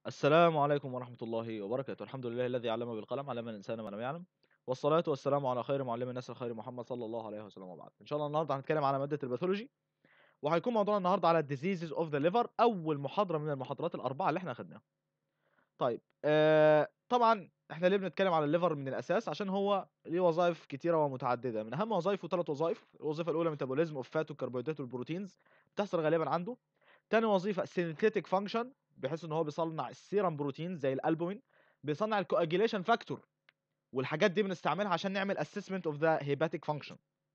السلام عليكم ورحمة الله وبركاته الحمد لله الذي علم بالقلم علم الإنسان ما لم يعلم والصلاة والسلام على خير معلم الناس الخير محمد صلى الله عليه وسلم وبعد إن شاء الله النهاردة هنتكلم على مادة الباثولوجي وهيكون موضوعنا النهاردة على diseases of the liver أول محاضرة من المحاضرات الأربعة اللي احنا أخدناها طيب آه طبعا احنا ليه بنتكلم على الليفر من الأساس عشان هو ليه وظائف كتيرة ومتعددة من أهم وظائفه ثلاث وظائف الوظيفة الأولى ميتابوليزم اوف فات والكربوهيدرات والبروتينز بتحصل غالبا عنده تاني وظيفة synthetic function بحيث ان هو بيصنع السيرم بروتين زي الالبومين بيصنع الكواجيليشن فاكتور والحاجات دي بنستعملها عشان نعمل assessment of the hepatic function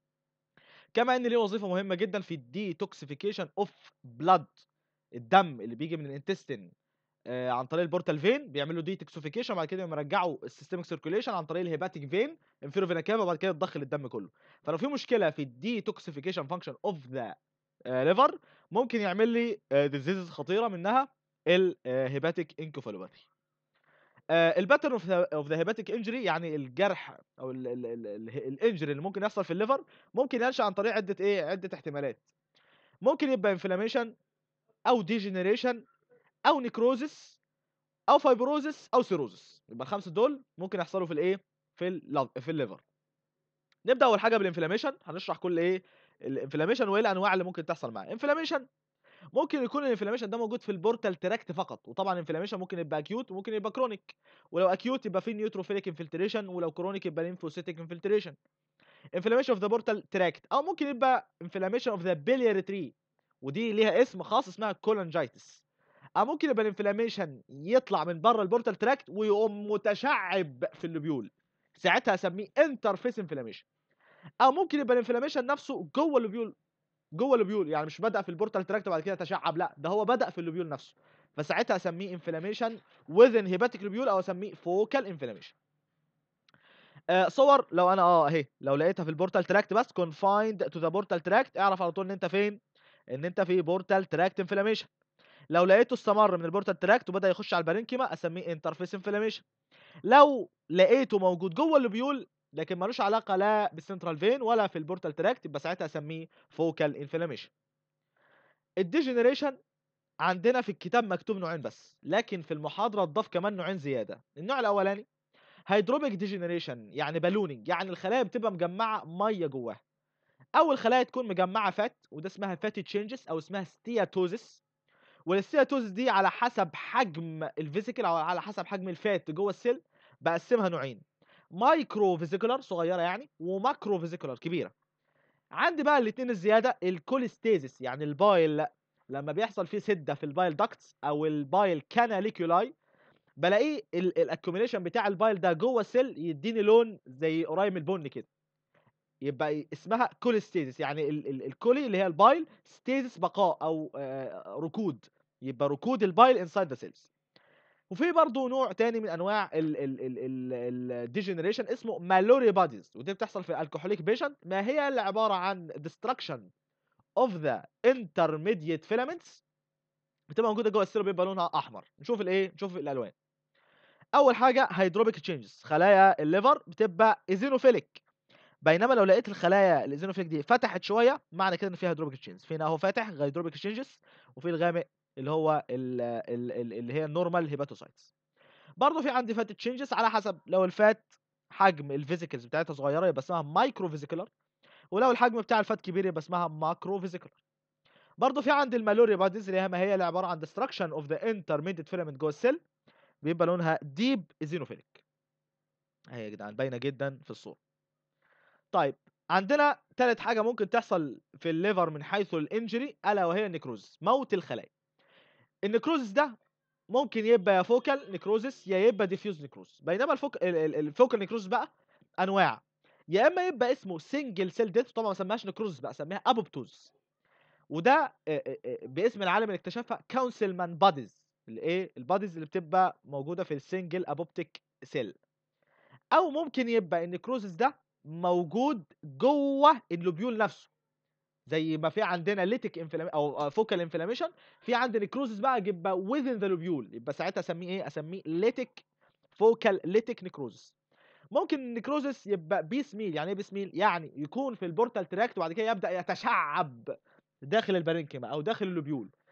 كما ان ليه وظيفه مهمه جدا في الديتوكسيفيكيشن اوف بلاد الدم اللي بيجي من الانتستين آه عن طريق البورتال فين بيعمل له ديتوكسيفيكيشن بعد كده يرجعه السيستميك سيركيوليشن عن طريق الهيباتيك فين انفيرو فينا كافا بعد كده تدخل الدم كله فلو في مشكله في الديتوكسيفيكيشن فانكشن اوف ذا ليفر ممكن يعمل لي ديزيزز خطيره منها الهيباتيك انكوفالوباثي الباترن اوف ذا هيباتيك انجري يعني الجرح او الانجري اللي ممكن يحصل في الليفر ممكن ينشا عن طريق عده ايه عده احتمالات ممكن يبقى انفلاميشن او ديجنريشن او نيكروزس او فايبروزس او سيروزس يبقى الخمسه دول ممكن يحصلوا في الايه في ال في الليفر نبدا اول حاجه بالانفلاميشن هنشرح كل ايه الانفلاميشن وايه الانواع اللي ممكن تحصل معاه انفلاميشن ممكن يكون الانفلاميشن ده موجود في البورتال تراكت فقط وطبعا الانفلاميشن ممكن يبقى اكيوت وممكن يبقى كرونيك ولو اكيوت يبقى في نيوتروفيليك انفلتريشن ولو كرونيك يبقى ليمفوسيتيك انفلتريشن انفلاميشن اوف ذا بورتال تراكت او ممكن يبقى انفلاميشن اوف ذا بيلياري تري ودي ليها اسم خاص اسمها كولانجايتس او ممكن يبقى الانفلاميشن يطلع من بره البورتال تراكت ويقوم متشعب في اللوبيول ساعتها اسميه انترفيس انفلاميشن او ممكن يبقى الانفلاميشن نفسه جوه اللوبيول جوه اللوبيول يعني مش بدا في البورتال تراكت وبعد كده تشعب لا ده هو بدا في اللوبيول نفسه فساعتها اسميه انفلاميشن within hepatic لوبيول او اسميه فوكال انفلاميشن آه صور لو انا اه اهي لو لقيتها في البورتال تراكت بس confined to the portal tract اعرف على طول ان انت فين ان انت في بورتال تراكت انفلاميشن لو لقيته استمر من البورتال تراكت وبدا يخش على البارينكيما اسميه انترفيس انفلاميشن لو لقيته موجود جوه اللوبيول لكن ملوش علاقه لا بالسنترال فين ولا في البورتال تراكت يبقى ساعتها اسميه فوكال انفلاميشن الديجنريشن عندنا في الكتاب مكتوب نوعين بس لكن في المحاضره اتضاف كمان نوعين زياده النوع الاولاني هيدروبيك ديجنريشن يعني بالونينج يعني الخلايا بتبقى مجمعه ميه جواها او الخلايا تكون مجمعه فات وده اسمها فاتي تشينجز او اسمها ستياتوزس والستياتوزس دي على حسب حجم الفيزيكال او على حسب حجم الفات جوه السيل بقسمها نوعين مايكرو فيزيكولار صغيره يعني وماكرو فيزيكولار كبيره عندي بقى الاثنين الزياده الكوليستيزيس يعني البايل لما بيحصل فيه سده في البايل داكتس او البايل كاناليكولاي بلاقيه الاكيوميليشن بتاع البايل ده جوه السيل يديني لون زي قريب من البن كده يبقى اسمها كوليستيزيس يعني ال ال الكولي اللي هي البايل ستيزيس بقاء او آه ركود يبقى ركود البايل انسايد ذا سيلز وفي برضه نوع تاني من انواع الديجنريشن اسمه مالوري باديز ودي بتحصل في الكحوليك بيشنت ما هي اللي عباره عن destruction of the intermediate filaments بتبقى موجوده جوه السيل بيبقى لونها احمر نشوف الايه نشوف الالوان اول حاجه هيدروبيك تشينجز خلايا الليفر بتبقى ايزينوفيليك بينما لو لقيت الخلايا الايزينوفيليك دي فتحت شويه معنى كده ان فيها هيدروبيك تشينجز فينا اهو فاتح هيدروبيك تشينجز وفي الغامق اللي هو ال ال ال اللي هي النورمال هيباتوسايتس برضه في عندي فات تشينجز على حسب لو الفات حجم الفيزيكلز بتاعتها صغيره يبقى اسمها مايكرو فيزيكولار ولو الحجم بتاع الفات كبير يبقى اسمها ماكرو فيزيكولار برضه في عندي المالوري باديز اللي هي ما هي اللي عباره عن destruction of the intermediate filament جوه السيل بيبقى لونها ديب ايزينوفيليك اهي يا جدعان باينه جدا في الصوره طيب عندنا ثالث حاجه ممكن تحصل في الليفر من حيث الانجري الا وهي النكروز موت الخلايا النكروزس ده ممكن يبقى يا فوكال نكروزس يا يبقى ديفيوز نكروز بينما الفوك الفوكال نكروز بقى انواع يا اما يبقى اسمه سنجل سيل ديث طبعا ما سماهاش نكروز بقى سميها ابوبتوز وده باسم العالم اللي اكتشفها كونسلمان باديز الايه الباديز اللي بتبقى موجوده في السنجل ابوبتيك سيل او ممكن يبقى النكروزس ده موجود جوه اللوبيول نفسه زي ما في عندنا ليتيك انفلام او فوكال انفلاميشن في عندي نكروزس بقى يبقى within the lobule يبقى ساعتها اسميه ايه اسميه ليتيك فوكال ليتيك نكروزس ممكن النكروزس يبقى بيس ميل يعني ايه بيس ميل يعني يكون في البورتال تراكت وبعد كده يبدا يتشعب داخل البارينكيما او داخل اللوبيول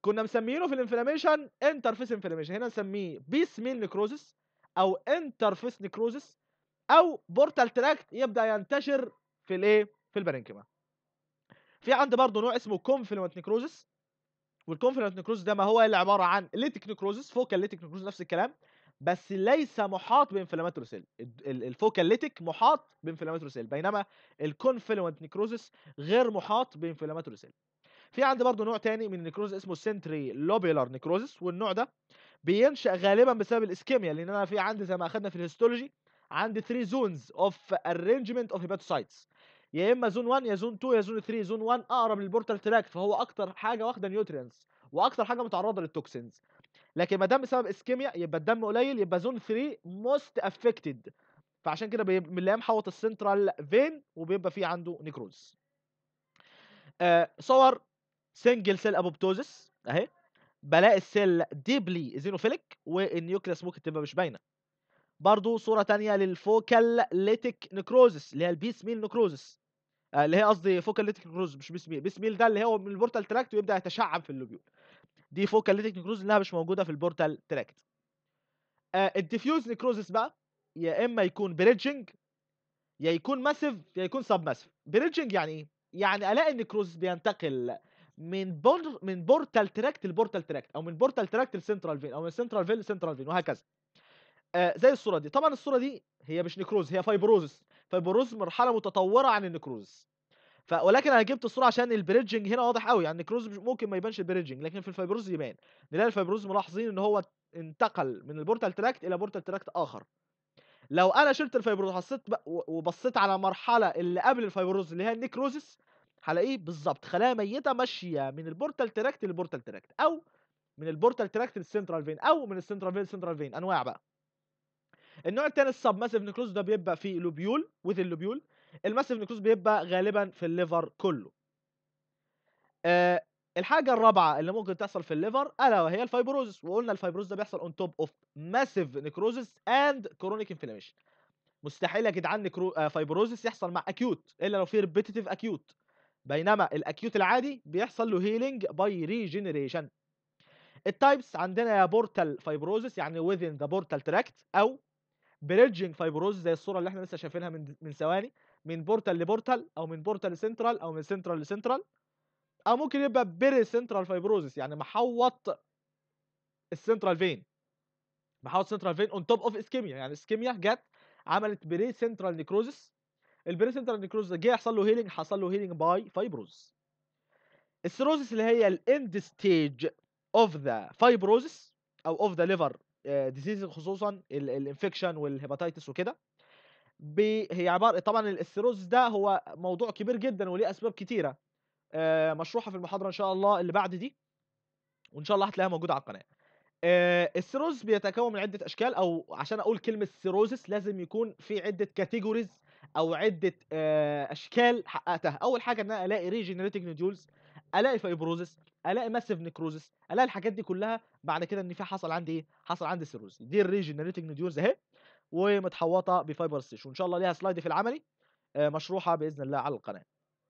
كنا مسمينه في الانفلاميشن انترفيس انفلاميشن هنا نسميه بيس ميل نيكروزس او انترفيس نيكروزس او بورتال تراكت يبدا ينتشر في الايه في البرينكيما في عندي برضه نوع اسمه كونفلوينت نيكروزس والكونفلوينت نيكروزس ده ما هو الا عباره عن ليتيك نيكروزس فوكال ليتيك نيكروزس نفس الكلام بس ليس محاط بانفلاماتوري سيل الفوكال ليتيك محاط بانفلاماتوري سيل بينما الكونفلوينت نيكروزس غير محاط بانفلاماتوري سيل في عندي برضه نوع تاني من النيكروز اسمه سنتري لوبيلار نيكروزس والنوع ده بينشا غالبا بسبب الاسكيميا لان انا في عندي زي ما اخدنا في الهيستولوجي عندي 3 زونز اوف ارينجمنت اوف هيباتوسايتس يا اما زون 1 يا زون 2 يا زون 3 زون 1 اقرب للبورتال تراكت فهو اكتر حاجه واخده نيوترينز واكتر حاجه متعرضه للتوكسينز لكن ما دام بسبب اسكيميا يبقى الدم قليل يبقى زون 3 موست افكتد فعشان كده بنلاقيه محوط السنترال فين وبيبقى فيه عنده نيكروز آه صور سنجل سيل ابوبتوزس اهي بلاقي السيل ديبلي ايزينوفيليك والنيوكليس ممكن تبقى مش باينه برضو صورة تانية للفوكال ليتيك نكروزس اللي هي البيس ميل نكروزس آه اللي هي قصدي فوكال ليتيك نكروزس مش بيس ميل بيس ميل ده اللي هو من البورتال تراكت ويبدا يتشعب في اللوبيول دي فوكال ليتيك نكروزس اللي مش موجودة في البورتال تراكت آه الديفيوز نكروزس بقى يا اما يكون بريدجنج يا يكون ماسيف يا يكون سب ماسيف بريدجنج يعني ايه يعني الاقي النكروزس بينتقل من بور من بورتال تراكت لبورتال تراكت او من بورتال تراكت لسنترال فين او من سنترال فين لسنترال فين وهكذا آه زي الصوره دي طبعا الصوره دي هي مش نكروز هي فايبروزس فايبروز مرحله متطوره عن النكروز ف ولكن انا جبت الصوره عشان البريدجنج هنا واضح قوي يعني النكروز ممكن ما يبانش البريدجنج لكن في الفايبروز يبان نلاقي الفايبروز ملاحظين ان هو انتقل من البورتال تراكت الى بورتال تراكت اخر لو انا شلت الفايبروز حسيت وبصيت على المرحله اللي قبل الفايبروز اللي هي النيكروزس هلاقيه بالظبط خلايا ميته ماشيه من البورتال تراكت للبورتال تراكت او من البورتال تراكت للسنترال فين او من السنترال فين للسنترال فين انواع بقى النوع الثاني السب ماسيف نيكروز ده بيبقى في لوبيول وذ اللوبيول الماسيف نيكروز بيبقى غالبا في الليفر كله أه الحاجة الرابعة اللي ممكن تحصل في الليفر ألا وهي الفايبروزس وقلنا الفايبروز ده بيحصل اون توب اوف ماسيف نيكروزس اند كرونيك انفلاميشن مستحيل يا جدعان نكرو... آه فايبروزس يحصل مع اكيوت الا لو في ريبيتيتيف اكيوت بينما الاكيوت العادي بيحصل له هيلينج باي ريجنريشن التايبس عندنا يا بورتال فايبروزس يعني within the portal tract او بريدجنج فايبروز زي الصوره اللي احنا لسه شايفينها من من ثواني من بورتال لبورتال او من بورتال لسنترال او من سنترال لسنترال او ممكن يبقى بيري سنترال فايبروزس يعني محوط السنترال فين محوط سنترال فين اون توب اوف اسكيميا يعني اسكيميا جت عملت بري سنترال نيكروزس البري سنترال نيكروزس جه يحصل له هيلينج حصل له هيلينج باي فايبروز السيروزس اللي هي الاند ستيج اوف ذا فايبروزس او اوف ذا ليفر ديزيز خصوصا الانفكشن والهيباتيتس وكده هي عباره طبعا السيروز ده هو موضوع كبير جدا وليه اسباب كتيره مشروحه في المحاضره ان شاء الله اللي بعد دي وان شاء الله هتلاقيها موجوده على القناه السيروز بيتكون من عده اشكال او عشان اقول كلمه سيروزس لازم يكون في عده كاتيجوريز او عده اشكال حققتها اول حاجه ان انا الاقي ريجنريتنج نوديولز الاقي فايبروزس الاقي ماسيف نيكروزس الاقي الحاجات دي كلها بعد كده ان في حصل عندي ايه حصل عندي سيروز دي الريجنريتنج نوديولز اهي ومتحوطه بفايبر ستيش وان شاء الله ليها سلايد في العملي مشروحه باذن الله على القناه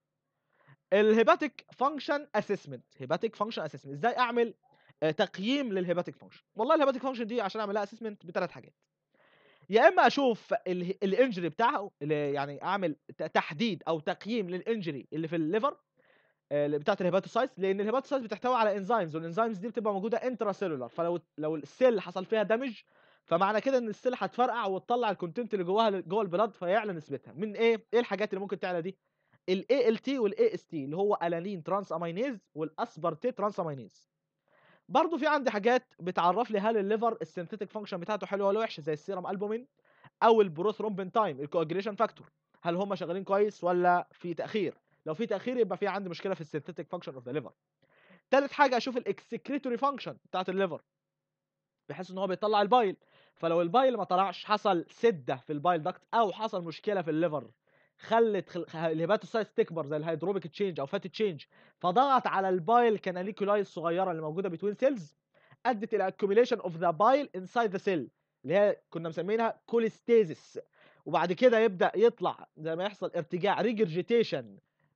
الهيباتيك فانكشن اسسمنت هيباتيك فانكشن اسسمنت ازاي اعمل تقييم للهيباتيك فانكشن والله الهيباتيك فانكشن دي عشان اعمل لها اسسمنت بثلاث حاجات يا اما اشوف الانجري بتاعه اللي يعني اعمل تحديد او تقييم للانجري اللي في الليفر بتاعت الهيباتوسايتس لان الهيباتوسايتس بتحتوي على انزيمز والانزيمز دي بتبقى موجوده انترا سيلولار فلو لو السيل حصل فيها دامج فمعنى كده ان السيل هتفرقع وتطلع الكونتنت اللي جواها جوه البلاد فيعلى نسبتها من ايه ايه الحاجات اللي ممكن تعلى دي الاي ال تي والاي اس تي اللي هو الانين ترانس امينيز والاسبرتي ترانس امينيز برضه في عندي حاجات بتعرف لي هل الليفر السينثيتك فانكشن بتاعته حلوه ولا وحشه زي السيرم البومين او البروثرومبين تايم الكواجريشن فاكتور هل هم شغالين كويس ولا في تاخير لو في تاخير يبقى في عندي مشكله في السينثيتك فانكشن اوف ذا ليفر ثالث حاجه اشوف الاكسكريتوري فانكشن بتاعت الليفر بحيث ان هو بيطلع البايل فلو البايل ما طلعش حصل سده في البايل داكت او حصل مشكله في الليفر خلت خل... الهيباتوسايتس تكبر زي الهيدروبيك تشينج او فات تشينج فضغط على البايل كاناليكولاي الصغيره اللي موجوده بتوين سيلز ادت الى accumulation اوف ذا بايل انسايد ذا سيل اللي هي كنا مسمينها كوليستيزيس وبعد كده يبدا يطلع زي ما يحصل ارتجاع ريجرجيتيشن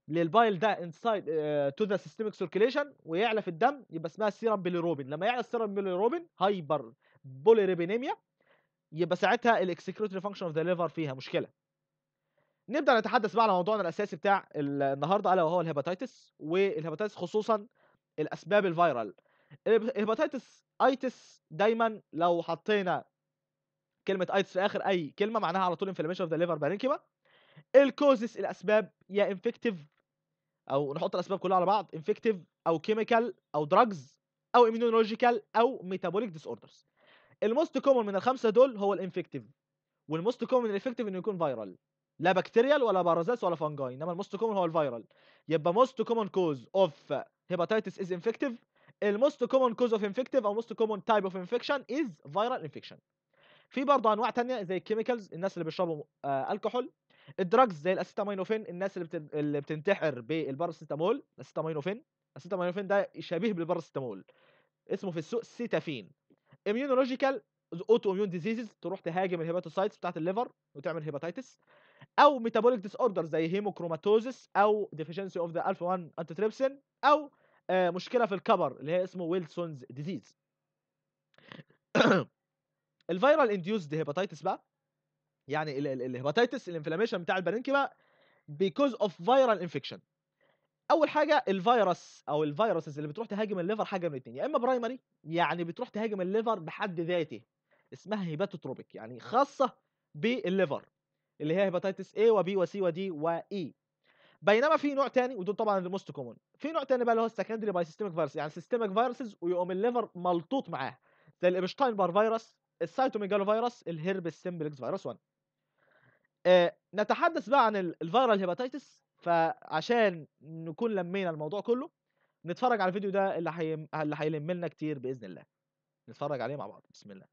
للبايل ده انسايد تو ذا سيستميك سيركيليشن ويعلى في الدم يبقى اسمها سيرم بيليروبين لما يعلى السيرم بيليروبين هايبر بوليريبينيميا يبقى ساعتها الاكسكريتوري فانكشن اوف ذا ليفر فيها مشكله نبدا نتحدث بقى على موضوعنا الاساسي بتاع ال- النهارده الا وهو الهيباتيتس والهيباتيتس خصوصا الاسباب الفيرال الهيباتيتس ايتس دايما لو حطينا كلمه ايتس في اخر اي كلمه معناها على طول انفلاميشن اوف ذا ليفر بارينكيما الكوزس الاسباب يا انفكتيف او نحط الاسباب كلها على بعض انفكتيف او كيميكال او دراجز او ايميونولوجيكال او ميتابوليك ديس اوردرز الموست كومن من الخمسه دول هو الانفكتيف والموست كومن من الانفكتيف انه يكون فيرال لا بكتيريال ولا بارازيتس ولا فانجاي انما الموست كومن هو الفيرال يبقى موست كومن كوز اوف هيباتيتس از انفكتيف الموست كومن كوز اوف انفكتيف او موست كومن تايب اوف انفكشن از فيرال انفكشن في برضه انواع تانية زي الكيميكالز الناس اللي بيشربوا آه الكحول الدراجز زي الاسيتامينوفين الناس اللي بتن... اللي بتنتحر بالباراسيتامول الاسيتامينوفين الاسيتامينوفين ده شبيه بالباراسيتامول اسمه في السوق سيتافين اميونولوجيكال اوتو اميون ديزيزز تروح تهاجم الهيباتوسايتس بتاعت الليفر وتعمل هيباتيتس او ميتابوليك ديس اوردر زي هيموكروماتوزس او ديفيشنسي اوف ذا الفا 1 انتيتريبسين او آه مشكله في الكبر اللي هي اسمه ويلسونز ديزيز الفيرال انديوسد هيباتيتس بقى يعني الهيباتيتس الانفلاميشن بتاع البارينكيما because of viral infection اول حاجه الفيروس او الفيروسز اللي بتروح تهاجم الليفر حاجه من اتنين يا اما برايمري يعني بتروح تهاجم الليفر بحد ذاته اسمها هيباتوتروبيك يعني خاصه بالليفر اللي هي هيباتيتس A وB وC وD وE بينما في نوع تاني ودول طبعا الموست كومون في نوع تاني بقى اللي هو السكندري باي سيستميك فيروس يعني سيستميك فيروسز ويقوم الليفر ملطوط معاه زي الابشتاين بار فيروس السايتوميجالو فيروس الهربس سيمبلكس فيروس 1 آه نتحدث بقى عن ال- الفيرال هيباتيتس فعشان نكون لمينا الموضوع كله نتفرج على الفيديو ده اللي هي... اللي هيلم لنا كتير باذن الله نتفرج عليه مع بعض بسم الله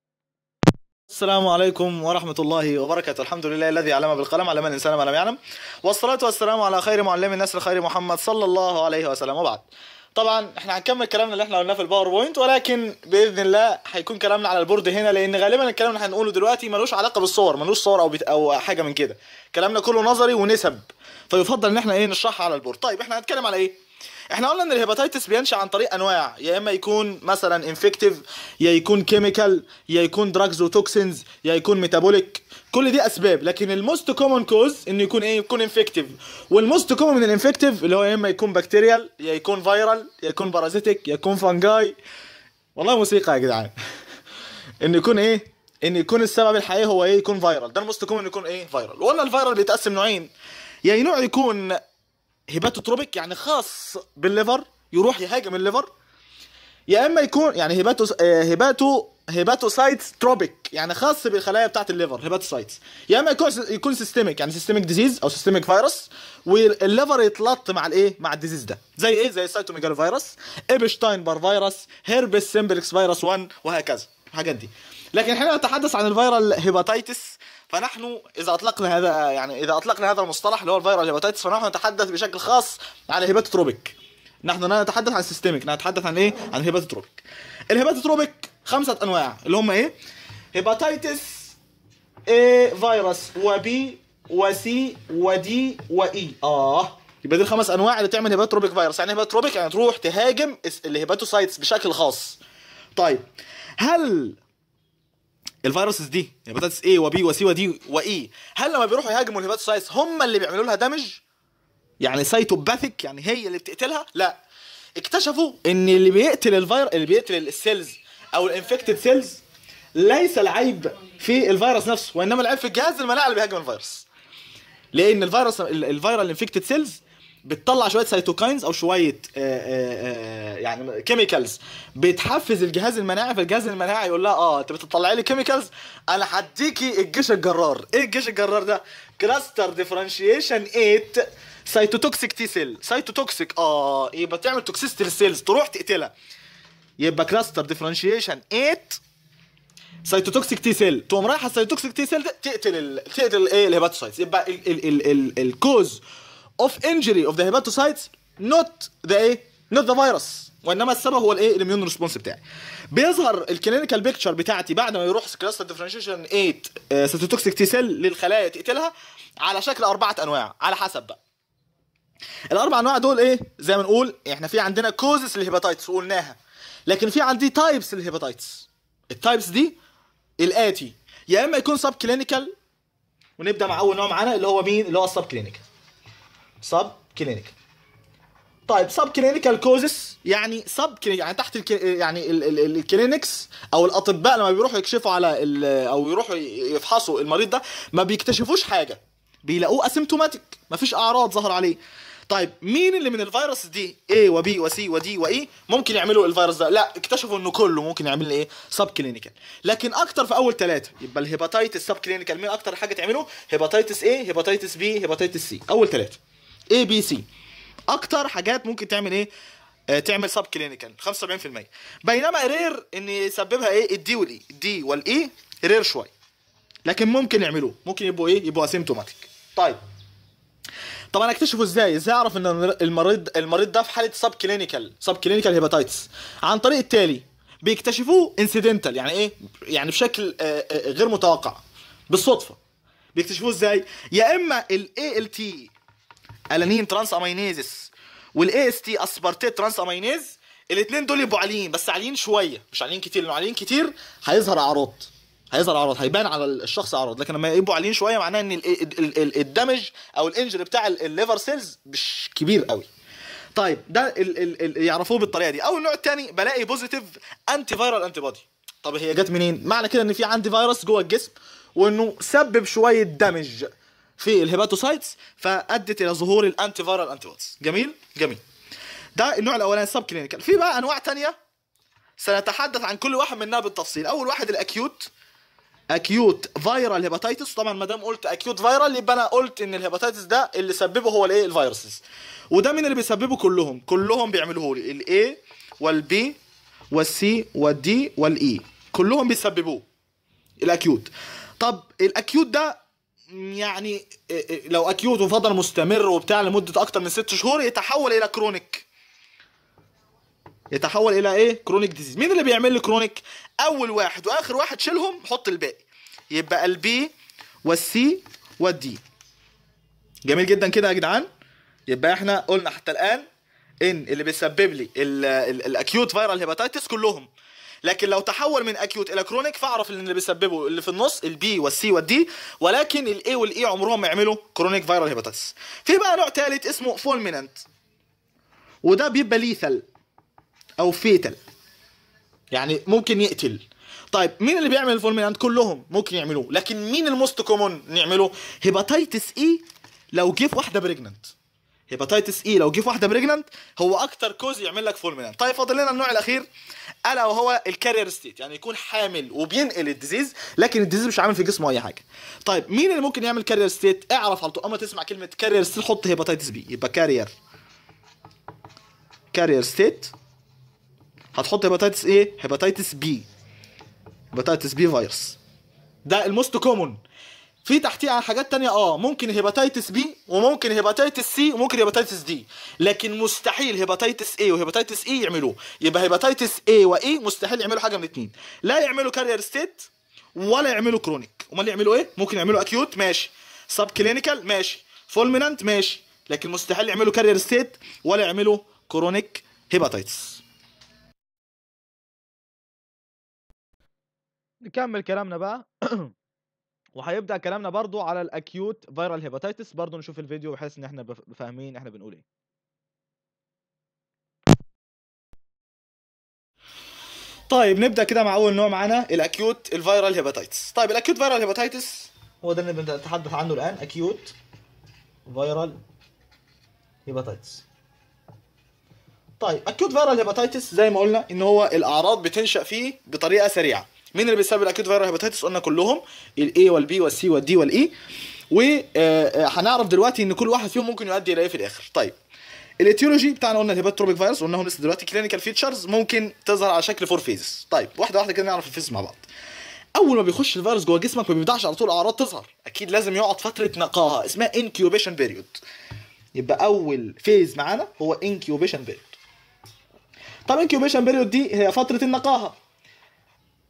السلام عليكم ورحمة الله وبركاته الحمد لله الذي علم بالقلم علم الإنسان ما لم يعلم والصلاة والسلام على خير معلم الناس الخير محمد صلى الله عليه وسلم وبعد طبعا احنا هنكمل كلامنا اللي احنا قلناه في الباوربوينت ولكن باذن الله هيكون كلامنا على البورد هنا لان غالبا الكلام اللي هنقوله دلوقتي ملوش علاقه بالصور ملوش صور او بت... او حاجه من كده كلامنا كله نظري ونسب فيفضل ان احنا ايه نشرحها على البورد طيب احنا هنتكلم على ايه احنا قلنا ان الهيباتيتس بينشا عن طريق انواع يا اما يكون مثلا انفكتيف يا يكون كيميكال يا يكون دراجز وتوكسينز يا يكون ميتابوليك كل دي اسباب لكن الموست كومن كوز انه يكون ايه يكون انفكتيف والموست كومن من الانفكتيف اللي هو يا اما يكون بكتيريال يا يكون فيرال يا يكون بارازيتيك يا يكون فانجاي والله موسيقى يا جدعان ان يكون ايه ان يكون السبب الحقيقي هو ايه يكون فيرال ده الموست كومن يكون ايه فيرال وقلنا الفيرال بيتقسم نوعين يا نوع يكون هيباتوتروبيك يعني خاص بالليفر يروح يهاجم الليفر يا اما يكون يعني هيباتو آه، هيباتو هيباتوسايتس تروبيك يعني خاص بالخلايا بتاعه الليفر هيباتوسايتس يا اما يكون يكون سيستميك يعني سيستميك ديزيز او سيستميك فيروس والليفر يتلط مع الايه مع الديزيز ده زي ايه زي السيتوميجالو فيروس ايبشتاين بار فيروس هيربس سيمبلكس فيروس 1 وهكذا الحاجات دي لكن احنا نتحدث عن الفيرال هيباتيتس فنحن اذا اطلقنا هذا يعني اذا اطلقنا هذا المصطلح اللي هو الفيرال هيباتيتس فنحن نتحدث بشكل خاص عن الهيباتوتروبيك نحن لا نتحدث عن السيستميك نتحدث عن ايه عن الهيباتوتروبيك الهيباتوتروبيك خمسه انواع اللي هم ايه هيباتيتس A فيروس وبي وسي ودي واي اه يبقى دي الخمس انواع اللي تعمل هيباتروبيك فيروس يعني هيباتروبيك يعني تروح تهاجم الس- الهيباتوسايتس بشكل خاص طيب هل الفيروسز دي هيباتيتس A وبي وسي ودي واي هل لما بيروحوا يهاجموا الهيباتوسايتس هم اللي بيعملوا لها دامج يعني سايتوباثيك يعني هي اللي بتقتلها لا اكتشفوا ان اللي بيقتل الفير اللي بيقتل السيلز او الانفكتد سيلز ليس العيب في الفيروس نفسه وانما العيب في الجهاز المناعي اللي بيهاجم الفيروس لان الفيروس ال- الفيرال انفكتد سيلز بتطلع شويه سيتوكاينز او شويه آه، آه، آه، يعني كيميكالز بتحفز الجهاز المناعي فالجهاز المناعي يقول لها اه انت بتطلعي لي كيميكالز انا هديكي الجيش الجرار ايه الجيش الجرار ده كلاستر ديفرنشيشن 8 سيتوتوكسيك تي سيل سيتوتوكسيك اه يبقى تعمل توكسيستي للسيلز تروح تقتلها يبقى كلاستر ديفرنشيشن 8 سيتوتوكسيك تي سيل تقوم رايحه السيتوتوكسيك تي سيل ده تقتل ال... تقتل الايه الهيباتوسايتس يبقى ال ال ال ال الكوز اوف انجري اوف ذا هيباتوسايتس نوت ذا ايه نوت ذا فيروس وانما السبب هو الايه الاميون ريسبونس بتاعي بيظهر الكلينيكال بيكتشر بتاعتي بعد ما يروح كلاستر ديفرنشيشن 8 سيتوتوكسيك تي سيل للخلايا تقتلها على شكل اربعه انواع على حسب بقى الاربع انواع دول ايه زي ما نقول احنا في عندنا كوزس للهيباتيتس وقلناها لكن في عندي تايبس للهيباتيتس التايبس دي الاتي يا اما يكون سب كلينيكال ونبدا مع اول نوع معانا اللي هو مين اللي هو السب كلينيكال سب كلينيكال طيب سب كلينيكال كوزس يعني سب يعني تحت الك... يعني ال... ال... ال- الكلينكس او الاطباء لما بيروحوا يكشفوا على ال... او يروحوا يفحصوا المريض ده ما بيكتشفوش حاجه بيلاقوه اسيمتوماتيك مفيش اعراض ظهر عليه طيب مين اللي من الفيروس دي A وبي وسي ودي واي ممكن يعملوا الفيروس ده لا اكتشفوا انه كله ممكن يعمل ايه سب كلينيكال لكن اكتر في اول ثلاثه يبقى الهيباتيتس سب كلينيكال مين اكتر حاجه تعمله هيباتيتس A هيباتيتس بي هيباتيتس سي اول ثلاثه A B C اكتر حاجات ممكن تعمل ايه آه، تعمل سب كلينيكال 75% بينما رير ان يسببها ايه الدي والاي الدي والاي رير شويه لكن ممكن يعملوه ممكن يبقوا ايه يبقوا اسيمتوماتيك طيب طبعا اكتشفوا ازاي ازاي اعرف ان المريض المريض ده في حاله سب كلينيكال سب كلينيكال هيباتايتس عن طريق التالي بيكتشفوه انسيدنتال يعني ايه يعني بشكل آه، آه، غير متوقع بالصدفه بيكتشفوه ازاي يا اما الاي ال تي الانين ترانس امينيزس والاي اس تي اسبارتيت ترانس امينيز الاثنين دول يبقوا عاليين بس عاليين شويه مش عاليين كتير لانه عاليين كتير هيظهر اعراض هيظهر اعراض هيبان على الشخص اعراض لكن لما يبقوا عاليين شويه معناه ان ال- ال- ال- الدمج او الانجري بتاع ال- الليفر سيلز مش كبير قوي طيب ده ال ال ال يعرفوه بالطريقه دي او النوع الثاني بلاقي بوزيتيف انتي فايرال انتي بودي طب هي جت منين معنى كده ان في عندي فيروس جوه الجسم وانه سبب شويه دمج في الهيباتوسايتس فادت الى ظهور الانتي فايرال انتي بوديز جميل جميل ده النوع الاولاني سب كلينيكال في بقى انواع تانية سنتحدث عن كل واحد منها بالتفصيل اول واحد الاكيوت اكيوت فايرال هيباتيتس طبعا ما دام قلت اكيوت فايرال يبقى انا قلت ان الهيباتيتس ده اللي سببه هو الايه الفيروسز وده مين اللي بيسببه كلهم كلهم بيعملوه لي الاي والبي والسي والدي والاي كلهم بيسببوه الاكيوت طب الاكيوت ده يعني إيه إيه لو اكيوت وفضل مستمر وبتاع لمده اكتر من ست شهور يتحول الى كرونيك يتحول الى ايه كرونيك ديزيز مين اللي بيعمل لي كرونيك اول واحد واخر واحد شيلهم حط الباقي يبقى البي والسي والدي جميل جدا كده يا جدعان يبقى احنا قلنا حتى الان ان اللي بيسبب لي ال- ال- الاكيوت فايرال هيباتيتس كلهم لكن لو تحول من اكيوت الى كرونيك فاعرف ان اللي بيسببه اللي في النص البي والسي والدي ولكن الاي والاي عمرهم ما يعملوا كرونيك فايرال هيباتيتس في بقى نوع ثالث اسمه فولمينانت وده بيبقى ليثل او فيتل يعني ممكن يقتل طيب مين اللي بيعمل الفولمينانت كلهم ممكن يعملوه لكن مين الموست كومون نعمله هيباتيتس اي لو جه في واحده بريجننت هيباتيتس اي لو جه في واحده بريجننت هو اكتر كوز يعمل لك فولمينانت طيب فاضل لنا النوع الاخير الا وهو الكارير ستيت يعني يكون حامل وبينقل الديزيز لكن الديزيز مش عامل في جسمه اي حاجه طيب مين اللي ممكن يعمل كارير ستيت اعرف على طول اما تسمع كلمه كارير ستيت حط هيباتيتس بي يبقى كارير كارير ستيت هتحط هيباتيتس ايه هيباتيتس بي هيباتيتس بي فيروس ده الموست كومون في تحتيه حاجات تانية اه ممكن هيباتيتس بي وممكن هيباتيتس سي وممكن هيباتيتس دي لكن مستحيل هيباتيتس اي وهيباتيتس اي يعملوه يبقى هيباتيتس اي واي مستحيل يعملوا حاجه من الاثنين لا يعملوا كارير ستيت ولا يعملوا كرونيك امال يعملوا ايه ممكن يعملوا اكيوت ماشي سب كلينيكال ماشي فولمينانت ماشي لكن مستحيل يعملوا كارير ستيت ولا يعملوا كرونيك هيباتيتس نكمل كلامنا بقى وهيبدا كلامنا برضو على الاكيوت فيرال هيباتيتس برضو نشوف الفيديو بحيث ان احنا بف- فاهمين احنا بنقول ايه طيب نبدا كده مع اول نوع معانا الاكيوت الفيرال هيباتيتس طيب الاكيوت فيرال هيباتيتس هو ده اللي بنتحدث عنه الان اكيوت فيرال هيباتيتس طيب اكيوت فيرال هيباتيتس زي ما قلنا ان هو الاعراض بتنشا فيه بطريقه سريعه مين اللي بيسبب الاكيوت فيرال هيباتيتس قلنا كلهم الاي والبي والسي والدي والاي وهنعرف دلوقتي ان كل واحد فيهم ممكن يؤدي الى ايه في الاخر طيب الاتيولوجي بتاعنا قلنا الهيباتروبيك فيروس قلناه لسه دلوقتي كلينيكال فيتشرز ممكن تظهر على شكل فور فيزز طيب واحده واحده كده نعرف الفيز مع بعض اول ما بيخش الفيروس جوه جسمك ما بيبداش على طول اعراض تظهر اكيد لازم يقعد فتره نقاهه اسمها انكيوبيشن بيريود يبقى اول فيز معانا هو انكيوبيشن بيريود طب انكيوبيشن بيريود دي هي فتره النقاهه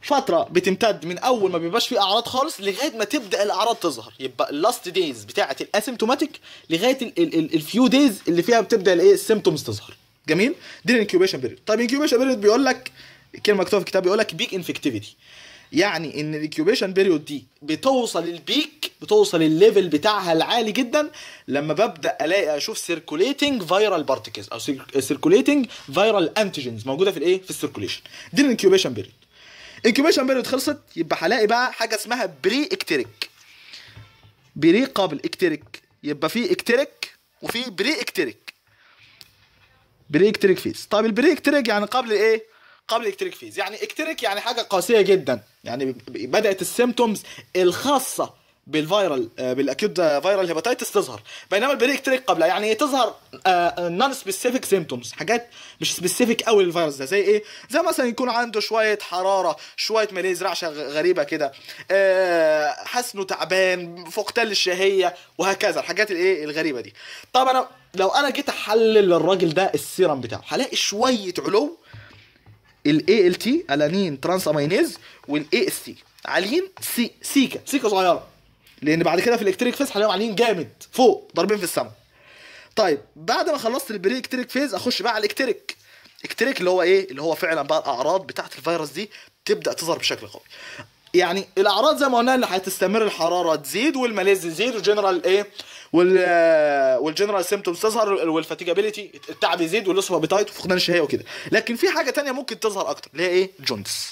فتره بتمتد من اول ما بيبقاش فيه اعراض خالص لغايه ما تبدا الاعراض تظهر يبقى اللاست دايز بتاعه الاسيمتوماتيك لغايه الفيو دايز اللي فيها بتبدا الايه السيمتومز تظهر جميل دي الانكيوبيشن بيريود طيب الانكيوبيشن بيريود بيقول لك كلمه مكتوبه في الكتاب بيقول لك بيك انفكتيفيتي يعني ان الانكيوبيشن بيريود دي بتوصل البيك بتوصل الليفل بتاعها العالي جدا لما ببدا الاقي اشوف سيركوليتنج فيرال بارتكلز او سيركوليتنج فيرال انتيجنز موجوده في الايه في السيركوليشن دي الانكيوبيشن بيريود انكيوبيشن بيريود خلصت يبقى هلاقي بقى حاجه اسمها بري اكتريك بري قبل اكتريك يبقى في اكتريك وفي بري اكتريك بري اكتريك فيز طيب البري اكتريك يعني قبل ايه قبل اكتريك فيز يعني اكتريك يعني حاجه قاسيه جدا يعني ب- بدات السيمتومز الخاصه بالفيرال آه، بالاكيوت فيرال هيباتيتس تظهر بينما البري اكتريك قبلها يعني ايه تظهر نون سبيسيفيك سيمتومز حاجات مش سبيسيفيك قوي للفيروس ده زي ايه زي مثلا يكون عنده شويه حراره شويه ماليز رعشه غ- غريبه كده آه، حاسس انه تعبان فقدان للشهيه وهكذا الحاجات الايه الغريبه دي طب انا لو انا جيت احلل للراجل ده السيرم بتاعه هلاقي شويه علو الاي ال تي الانين ترانس امينيز والاي اس تي عاليين سي سيكا سيكا صغيره لان بعد كده في الالكتريك فيز هلاقيهم عاليين جامد فوق ضاربين في السماء طيب بعد ما خلصت البري الكتريك فيز اخش بقى على الالكتريك الالكتريك اللي هو ايه اللي هو فعلا بقى الاعراض بتاعت الفيروس دي تبدا تظهر بشكل قوي يعني الاعراض زي ما قلنا اللي هتستمر الحراره تزيد والماليز يزيد والجنرال ايه وال والجنرال سيمتومز تظهر والفاتيجابيلتي التعب يزيد واللوس اوف ابيتايت وفقدان الشهيه وكده لكن في حاجه تانية ممكن تظهر اكتر اللي هي ايه الجوندس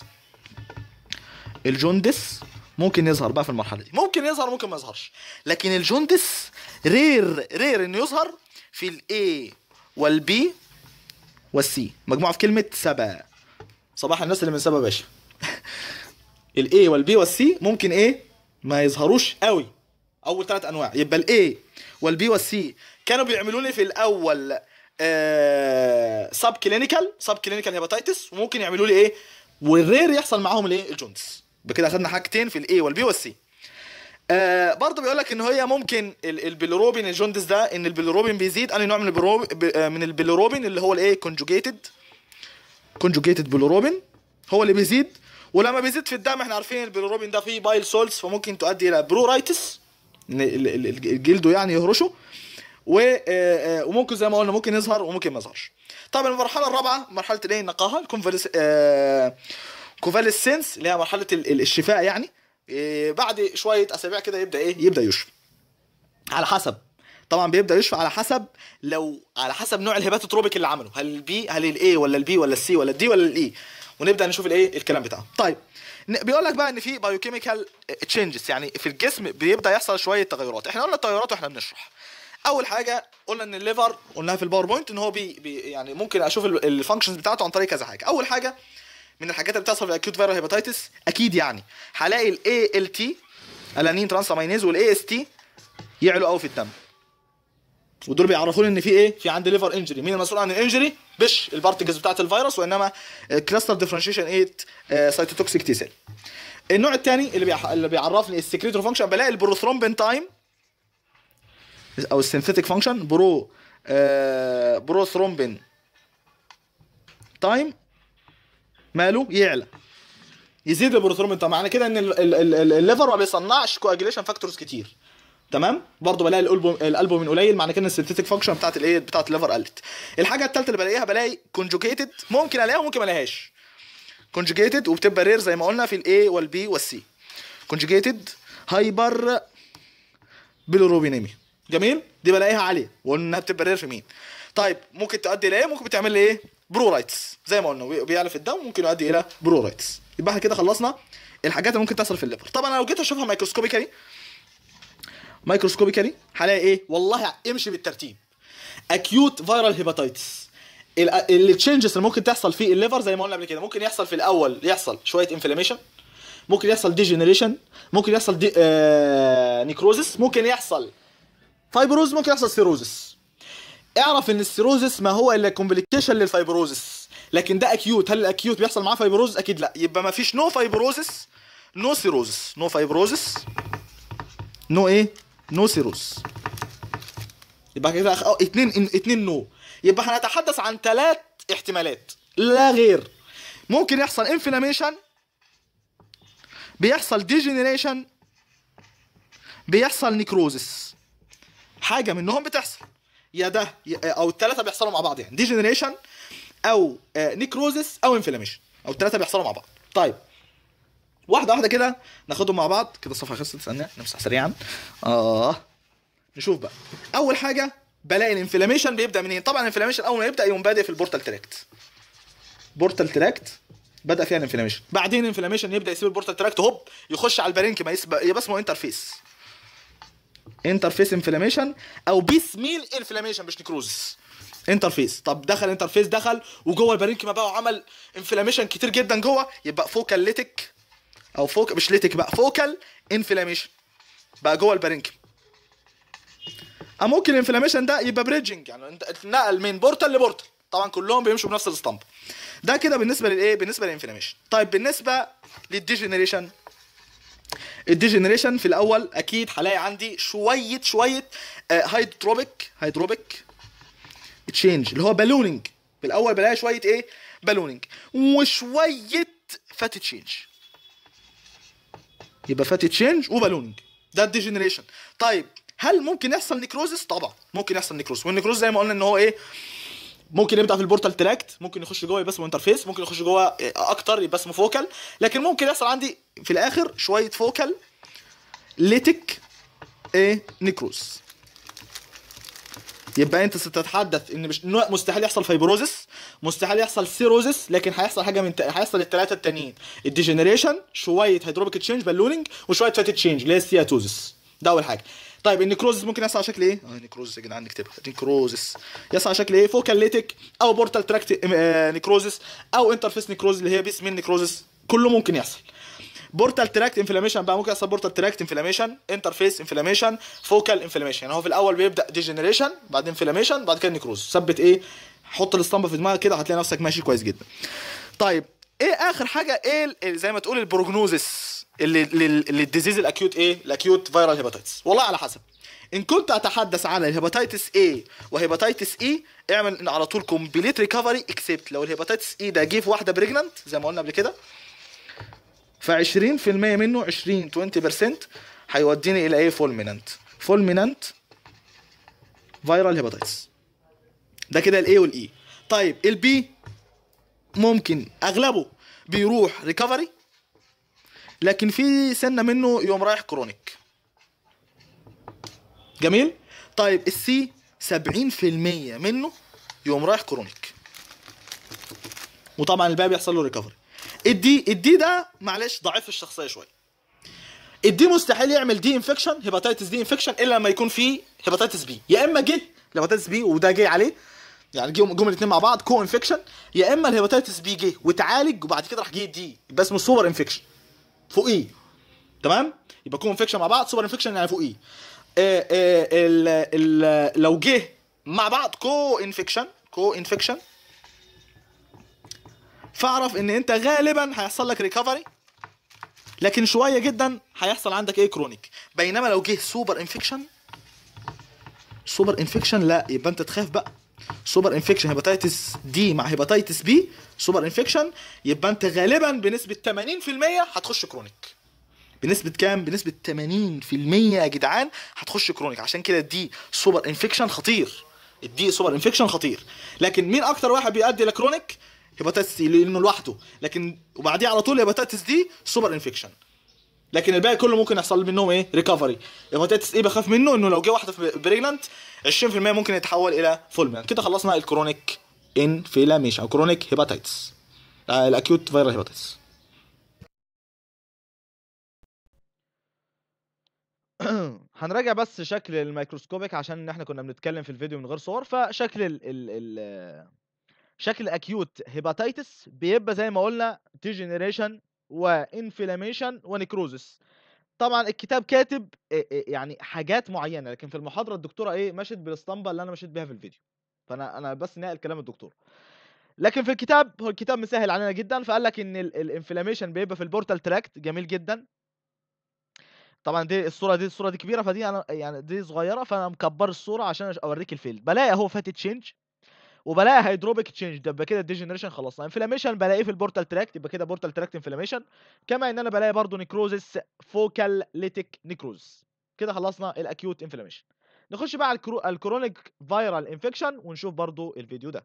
الجوندس ممكن يظهر بقى في المرحله دي ممكن يظهر ممكن ما يظهرش لكن الجوندس رير رير انه يظهر في الاي والبي والسي مجموعه في كلمه سبا صباح الناس اللي من سبا باشا الاي والبي والسي ممكن ايه ما يظهروش قوي اول ثلاث انواع يبقى الاي والبي والسي كانوا بيعملوا لي في الاول آه سب كلينيكال سب كلينيكال هيباتيتس وممكن يعملوا لي ايه والرير يحصل معاهم الايه الجوندس بكده اخدنا حاجتين في الاي والبي والسي آه برضه بيقول لك ان هي ممكن ال- البيليروبين الجوندس ده ان البيليروبين بيزيد انهي نوع من البيليروبين من البيليروبين اللي هو الايه كونجوجيتد كونجوجيتد بيليروبين هو اللي بيزيد ولما بيزيد في الدم احنا عارفين البيليروبين ده فيه بايل سولز فممكن تؤدي الى برورايتس ان ال- ال- ال- الجلد يعني يهرشه و آه، آه، وممكن زي ما قلنا ممكن يظهر وممكن ما يظهرش طبعا المرحله الرابعه مرحله الايه النقاهه الكونفاليس آه كوفاليسنس اللي هي مرحله ال- ال- الشفاء يعني آه، بعد شويه اسابيع كده يبدا ايه يبدا يشفى على حسب طبعا بيبدا يشفى على حسب لو على حسب نوع الهيباتوتروبيك اللي عمله هل البي هل الاي ولا البي ولا السي ولا الدي ولا الاي ونبدا نشوف الايه الكلام بتاعه طيب ن- بيقول لك بقى ان في بايوكيميكال تشينجز يعني في الجسم بيبدا يحصل شويه تغيرات احنا قلنا التغيرات واحنا بنشرح اول حاجه قلنا ان الليفر قلناها في الباوربوينت ان هو بي, بي يعني ممكن اشوف الفانكشنز بتاعته عن طريق كذا حاجه اول حاجه من الحاجات اللي بتحصل في الاكيوت فيرال هيباتيتس اكيد يعني هلاقي الاي ال تي الانين ترانس امينيز والاي اس تي يعلوا قوي في الدم ودول بيعرفوني ان في ايه في عندي ليفر انجري مين المسؤول عن الانجري مش البارتكلز بتاعه الفيروس وانما كلاستر ديفرنشيشن 8 سايتوتوكسيك تي سيل النوع الثاني اللي بيح... اللي بيعرفني السكريتور فانكشن بلاقي البروثرومبين تايم او السينثيتيك فانكشن برو آه بروثرومبين تايم ماله يعلى يزيد البروثرومبين تايم معنى كده ان ال- ال- ال- الليفر ما بيصنعش كواجيليشن فاكتورز كتير تمام برضه بلاقي الالبوم الالبومين قليل معنى كده ان السينثيتيك فانكشن بتاعت الايه بتاعت الليفر قلت الحاجه الثالثه اللي بلاقيها بلاقي كونجوجيتد ممكن الاقيها وممكن ما الاقيهاش كونجوجيتد وبتبقى رير زي ما قلنا في الاي والبي والسي كونجوجيتد هايبر بيلوروبينيميا جميل دي بلاقيها عاليه وانها بتبقى رير في مين طيب ممكن تؤدي الى ايه ممكن بتعمل لي ايه برورايتس زي ما قلنا بي- بيعلى في الدم ممكن يؤدي الى برورايتس يبقى احنا كده خلصنا الحاجات اللي ممكن تحصل في الليفر طبعا انا لو جيت اشوفها مايكروسكوبيكالي مايكروسكوبيكالي هلاقي ايه والله امشي بالترتيب اكيوت فيرال هيباتيتس التشنجز اللي ممكن تحصل في الليفر زي ما قلنا قبل كده ممكن يحصل في الاول يحصل شويه انفلاميشن ممكن يحصل ديجنريشن ممكن يحصل دي آه نيكروزس ممكن يحصل فايبروز ممكن يحصل سيروزس اعرف ان السيروزس ما هو الا كومبليكيشن للفايبروزس لكن ده اكيوت هل الاكيوت بيحصل معاه فايبروزس اكيد لا يبقى ما فيش نو فايبروزس نو سيروزس نو فايبروزس نو ايه نو سيروز يبقى كده أخ... أو اتنين اتنين نو يبقى هنتحدث عن ثلاث احتمالات لا غير ممكن يحصل انفلاميشن بيحصل ديجنريشن بيحصل نيكروزس حاجه منهم بتحصل يا ده يا- او الثلاثه بيحصلوا مع بعض يعني ديجنريشن او نيكروزس او انفلاميشن او الثلاثه بيحصلوا مع بعض طيب واحده واحده كده ناخدهم مع بعض كده الصفحه خلصت استنى نمسح سريعا اه نشوف بقى اول حاجه بلاقي الانفلاميشن بيبدا منين طبعا الانفلاميشن اول ما يبدا يقوم بادئ في البورتال تراكت بورتال تراكت بدا فيها الانفلاميشن بعدين الانفلاميشن يبدا يسيب البورتال تراكت هوب يخش على البارينكيما يسبق يبقى اسمه انترفيس انترفيس انفلاميشن او بيس ميل انفلاميشن مش نيكروزس انترفيس طب دخل انترفيس دخل وجوه البارينكيما بقى وعمل انفلاميشن كتير جدا جوه يبقى فوكال ليتك او فوك مش ليتك بقى فوكال انفلاميشن بقى جوه البارينكيما أو ممكن الانفلاميشن ده يبقى بريدجنج يعني انت اتنقل من بورتال لبورتال طبعا كلهم بيمشوا بنفس الاسطمبه ده كده بالنسبه للايه بالنسبه للانفلاميشن طيب بالنسبه للديجنريشن الديجنريشن في الاول اكيد هلاقي عندي شويه شويه هيدروبيك هيدروبيك تشينج اللي هو بالوننج في الاول بلاقي شويه ايه بالوننج وشويه فات تشينج يبقى فات تشينج وبالوننج ده الديجنريشن طيب هل ممكن يحصل نيكروزس طبعا ممكن يحصل نيكروز والنيكروز زي ما قلنا ان هو ايه ممكن يبدا في البورتال تراكت ممكن يخش جوه يبقى اسمه انترفيس ممكن يخش جوه اكتر يبقى اسمه فوكال لكن ممكن يحصل عندي في الاخر شويه فوكال ليتك ايه نيكروز يبقى انت ستتحدث ان مش إنه مستحيل يحصل فايبروزس مستحيل يحصل سيروزس لكن هيحصل حاجه من ت... هيحصل الثلاثه التانيين الديجنريشن شويه هيدروبيك تشينج بالوننج وشويه فات تشينج اللي هي السياتوزس ده اول حاجه طيب النيكروزس ممكن يحصل على شكل ايه؟ اه نيكروزس يا جدعان نكتبها نيكروزس يحصل على شكل ايه؟ فوكال ليتك او بورتال تراكت نيكروزس او انترفيس نيكروزس اللي هي بيس مين نيكروزس كله ممكن يحصل بورتال تراكت انفلاميشن بقى ممكن يحصل بورتال تراكت انفلاميشن انترفيس انفلاميشن فوكال انفلاميشن يعني هو في الاول بيبدا ديجنريشن بعدين انفلاميشن بعد كده نيكروز ثبت ايه حط الاسطمبه في دماغك كده هتلاقي نفسك ماشي كويس جدا طيب ايه اخر حاجه ايه ال- ال- زي ما تقول البروجنوزس اللي لل- للديزيز الاكيوت ايه الاكيوت فيرال هيباتيتس والله على حسب ان كنت اتحدث على الهيباتيتس A وهيباتيتس E اعمل على طول كومبليت ريكفري اكسبت لو الهيباتيتس E ده جه في واحده بريجننت زي ما قلنا قبل كده ف 20% منه 20 20% هيوديني الى ايه فولمينانت فولمينانت فيرال هيباتيتس ده كده الاي والاي طيب البي ممكن اغلبه بيروح ريكفري لكن في سنه منه يقوم رايح كرونيك جميل طيب السي 70% منه يقوم رايح كرونيك وطبعا الباقي بيحصل له ريكفري الدي الدي ده معلش ضعيف الشخصيه شويه الدي مستحيل يعمل دي انفكشن هيباتيتس دي انفكشن الا لما يكون فيه هيباتيتس بي يا اما جه الهيباتيتس بي وده جه عليه يعني جم جم الاثنين مع بعض كو انفكشن يا اما الهيباتيتس بي جه واتعالج وبعد كده راح جه دي يبقى اسمه سوبر انفكشن فوقيه تمام يبقى كو انفكشن مع بعض سوبر انفكشن يعني فوقيه آه، آه، ال ال لو جه مع بعض كو انفكشن كو انفكشن فاعرف ان انت غالبا هيحصل لك ريكفري لكن شويه جدا هيحصل عندك ايه كرونيك بينما لو جه سوبر انفكشن سوبر انفكشن لا يبقى انت تخاف بقى سوبر انفكشن هيباتيتس دي مع هيباتيتس بي سوبر انفكشن يبقى انت غالبا بنسبه 80% هتخش كرونيك بنسبة كام؟ بنسبة 80% يا جدعان هتخش كرونيك عشان كده دي سوبر انفكشن خطير الدي سوبر انفكشن خطير لكن مين اكتر واحد بيؤدي لكرونيك؟ هيباتيتس سي لانه لوحده لكن وبعديه على طول هيباتيتس دي سوبر انفكشن لكن الباقي كله ممكن يحصل منهم ايه؟ ريكفري هيباتيتس ايه بخاف منه انه لو جه واحده في بريجننت 20% ممكن يتحول الى فولمنت كده خلصنا الكرونيك انفلاميشن او كرونيك هيباتيتس آه الاكيوت فيرال هيباتيتس هنراجع بس شكل الميكروسكوبيك عشان احنا كنا بنتكلم في الفيديو من غير صور فشكل ال ال ال شكل اكيوت هيباتيتس بيبقى زي ما قلنا ديجنريشن وانفلاميشن ونيكروزس طبعا الكتاب كاتب إيه إيه يعني حاجات معينه لكن في المحاضره الدكتوره ايه مشت بالاسطمبه اللي انا مشيت بيها في الفيديو فانا انا بس ناقل كلام الدكتور لكن في الكتاب هو الكتاب مسهل علينا جدا فقال لك ان الانفلاميشن بيبقى في البورتال تراكت جميل جدا طبعا دي الصوره دي الصوره دي كبيره فدي انا يعني دي صغيره فانا مكبر الصوره عشان أش- اوريك الفيلد بلاقي اهو فات تشينج وبلاقي هيدروبيك تشينج ده يبقى كده الديجنريشن خلصنا انفلاميشن بلاقيه في البورتال تراكت يبقى كده بورتال تراكت انفلاميشن كما ان انا بلاقي برضو نيكروزس فوكال ليتيك نيكروز كده خلصنا الاكيوت انفلاميشن نخش بقى على الكرو... الكرونيك فايرال انفكشن ونشوف برضو الفيديو ده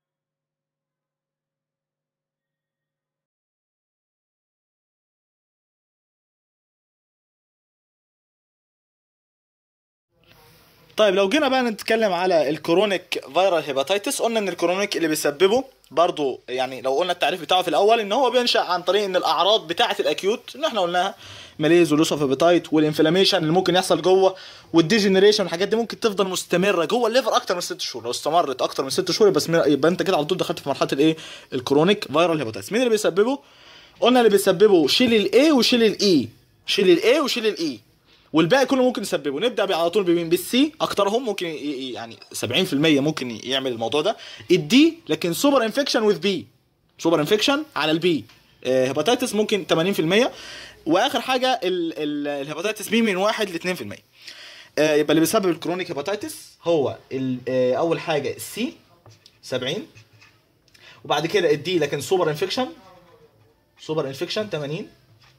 طيب لو جينا بقى نتكلم على الكرونيك فيرال هيباتيتس قلنا ان الكرونيك اللي بيسببه برضو يعني لو قلنا التعريف بتاعه في الاول ان هو بينشا عن طريق ان الاعراض بتاعه الاكيوت اللي احنا قلناها ماليز ولوس اوف هيباتايت والانفلاميشن اللي ممكن يحصل جوه والديجنريشن والحاجات دي ممكن تفضل مستمره جوه الليفر اكتر من ست شهور لو استمرت اكتر من ست شهور يبقى اسمها- يبقى انت كده على طول دخلت في مرحله الايه الكرونيك فيرال هيباتيتس مين اللي بيسببه قلنا اللي بيسببه شيل الاي وشيل الاي شيل الاي وشيل الاي والباقي كله ممكن يسببه نبدا بقى على طول بمين بالسي اكترهم ممكن ي- ي- يعني 70% ممكن يعمل الموضوع ده الدي لكن سوبر انفكشن وذ بي سوبر انفكشن على البي هيباتيتس ممكن 80% واخر حاجه ال- ال- الهيباتيتس بي من 1 ل 2% آه، يبقى اللي بيسبب الكرونيك هيباتيتس هو ال- آه، اول حاجه السي 70 وبعد كده الدي لكن سوبر انفكشن سوبر انفكشن 80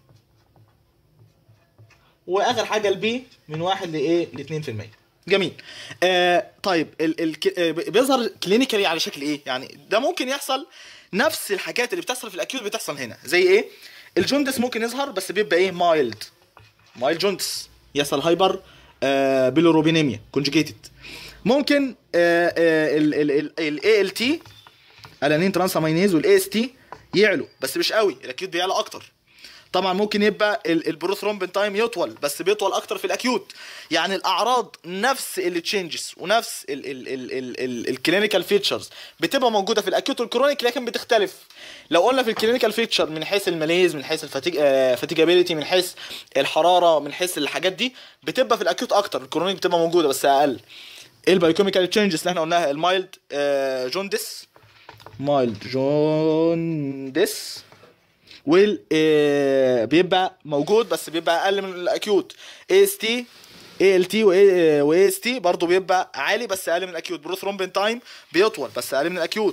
واخر حاجه البي من 1 لايه ل 2% جميل آه طيب ال ال آه، بيظهر كلينيكالي على شكل ايه يعني ده ممكن يحصل نفس الحاجات اللي بتحصل في الاكيوت بتحصل هنا زي ايه الجوندس ممكن يظهر بس بيبقى ايه مايلد مايلد جوندس يحصل هايبر آه بيلوروبينيميا كونجيجيتد ممكن الاي ال تي الانين ترانسامينيز والاي اس تي يعلوا بس مش قوي الاكيوت بيعلى اكتر طبعا ممكن يبقى ال- البروثرومبين تايم يطول بس بيطول اكتر في الاكيوت يعني الاعراض نفس اللي تشينجز ونفس الكلينيكال فيتشرز بتبقى موجوده في الاكيوت والكرونيك لكن بتختلف لو قلنا في الكلينيكال فيتشر من حيث الماليز من حيث الفاتيجابيلتي من حيث الحراره من حيث الحاجات دي بتبقى في الاكيوت اكتر الكرونيك بتبقى موجوده بس اقل ايه البايوكيميكال تشينجز اللي احنا قلناها المايلد جوندس مايلد جوندس وال آه، بيبقى موجود بس بيبقى اقل من الاكيوت اي اس تي اي ال تي واي اس تي برضه بيبقى عالي بس اقل من الاكيوت بروثرومبين تايم بيطول بس اقل من الاكيوت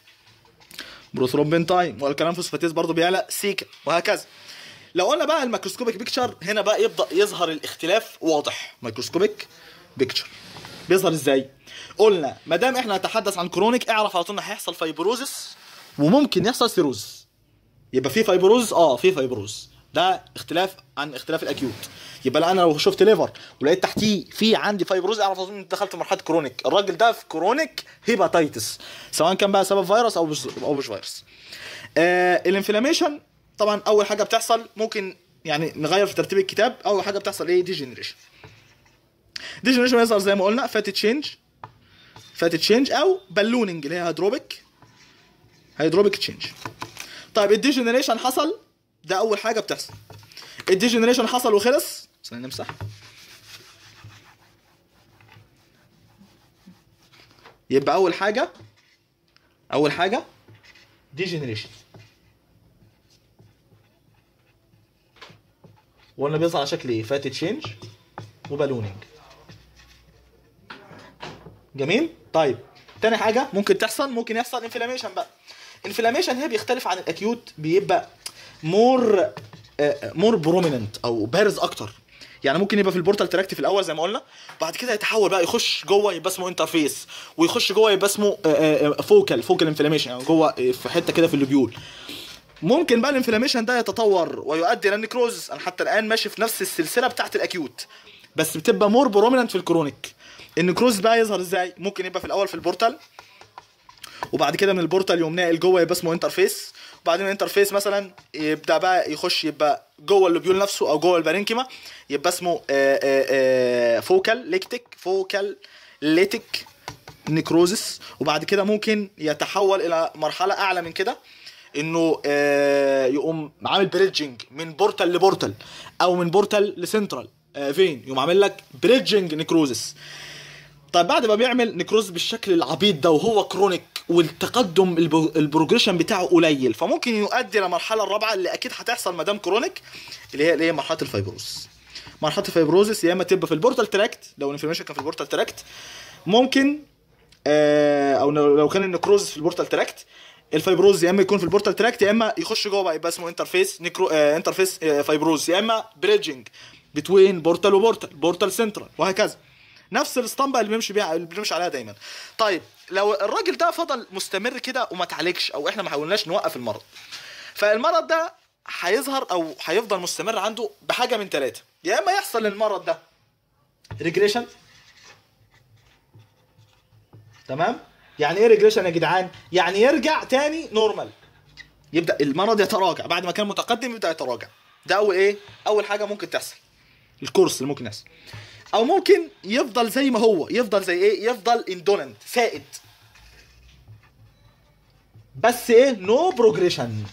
بروثرومبين تايم والكلام فوسفاتيز برضه بيعلى سيكا وهكذا لو قلنا بقى الميكروسكوبيك بيكتشر هنا بقى يبدا يظهر الاختلاف واضح ميكروسكوبيك بيكتشر بيظهر ازاي قلنا ما دام احنا نتحدث عن كرونيك اعرف على طول ان هيحصل فايبروزس وممكن يحصل سيروز يبقى في فايبروز اه في فايبروز ده اختلاف عن اختلاف الاكيوت يبقى انا لو شفت ليفر ولقيت تحتيه في عندي فايبروز اعرف اظن ان دخلت مرحله كرونيك الراجل ده في كرونيك هيباتيتس سواء كان بقى سبب فيروس او مش او مش فيروس آه الانفلاميشن طبعا اول حاجه بتحصل ممكن يعني نغير في ترتيب الكتاب اول حاجه بتحصل ايه ديجنريشن ديجنريشن يظهر زي ما قلنا فات تشينج فات تشينج او بالوننج اللي هي هيدروبيك هيدروبيك تشينج طيب الديجنريشن حصل ده اول حاجه بتحصل الديجنريشن حصل وخلص استنى نمسح يبقى اول حاجه اول حاجه ديجنريشن وقلنا بيظهر على شكل ايه فات تشينج وبالونينج جميل طيب تاني حاجه ممكن تحصل ممكن يحصل انفلاميشن بقى انفلاميشن هي بيختلف عن الاكيوت بيبقى مور مور بروميننت او بارز اكتر يعني ممكن يبقى في البورتال تراكت في الاول زي ما قلنا بعد كده يتحول بقى يخش جوه يبقى اسمه انترفيس ويخش جوه يبقى اسمه فوكال فوكال انفلاميشن يعني جوه آه، في حته كده في اللوبيول ممكن بقى الانفلاميشن ده يتطور ويؤدي الى النكروز انا حتى الان ماشي في نفس السلسله بتاعت الاكيوت بس بتبقى مور بروميننت في الكرونيك النكروز بقى يظهر ازاي ممكن يبقى في الاول في البورتال وبعد كده من البورتال يقوم ناقل جوه يبقى اسمه انترفيس وبعدين الانترفيس مثلا يبدا بقى يخش يبقى جوه اللوبيول نفسه او جوه البارينكيما يبقى اسمه فوكال ليكتيك فوكال ليتيك نيكروزس وبعد كده ممكن يتحول الى مرحله اعلى من كده انه آه، يقوم عامل بريدجنج من بورتال لبورتال او من بورتال لسنترال آه، فين يقوم عامل لك بريدجنج نيكروزس طيب بعد ما بيعمل نكروز بالشكل العبيط ده وهو كرونيك والتقدم البو- البروجريشن بتاعه قليل فممكن يؤدي للمرحله الرابعه اللي اكيد هتحصل ما دام كرونيك اللي هي اللي هي مرحله الفايبروز مرحله الفايبروزس يا اما تبقى في البورتال تراكت لو الانفلاميشن كان في البورتال تراكت ممكن آه، او لو لو كان النكروز في البورتال تراكت الفايبروز يا اما يكون في البورتال تراكت يا اما يخش جوه بقى يبقى اسمه انترفيس نيكرو آه انترفيس آه فايبروز يا اما بريدجنج بتوين بورتال وبورتال بورتال سنترال وهكذا نفس الاسطمبه اللي بنمشي بيها اللي بنمشي عليها دايما طيب لو الراجل ده فضل مستمر كده وما اتعالجش او احنا ما حاولناش نوقف المرض فالمرض ده هيظهر او هيفضل مستمر عنده بحاجه من ثلاثه يا اما يحصل للمرض ده ريجريشن تمام يعني ايه ريجريشن يا جدعان يعني يرجع تاني نورمال يبدا المرض يتراجع بعد ما كان متقدم يبدا يتراجع ده اول ايه اول حاجه ممكن تحصل الكورس اللي ممكن يحصل او ممكن يفضل زي ما هو يفضل زي ايه يفضل اندولنت سائد بس ايه نو بروجريشن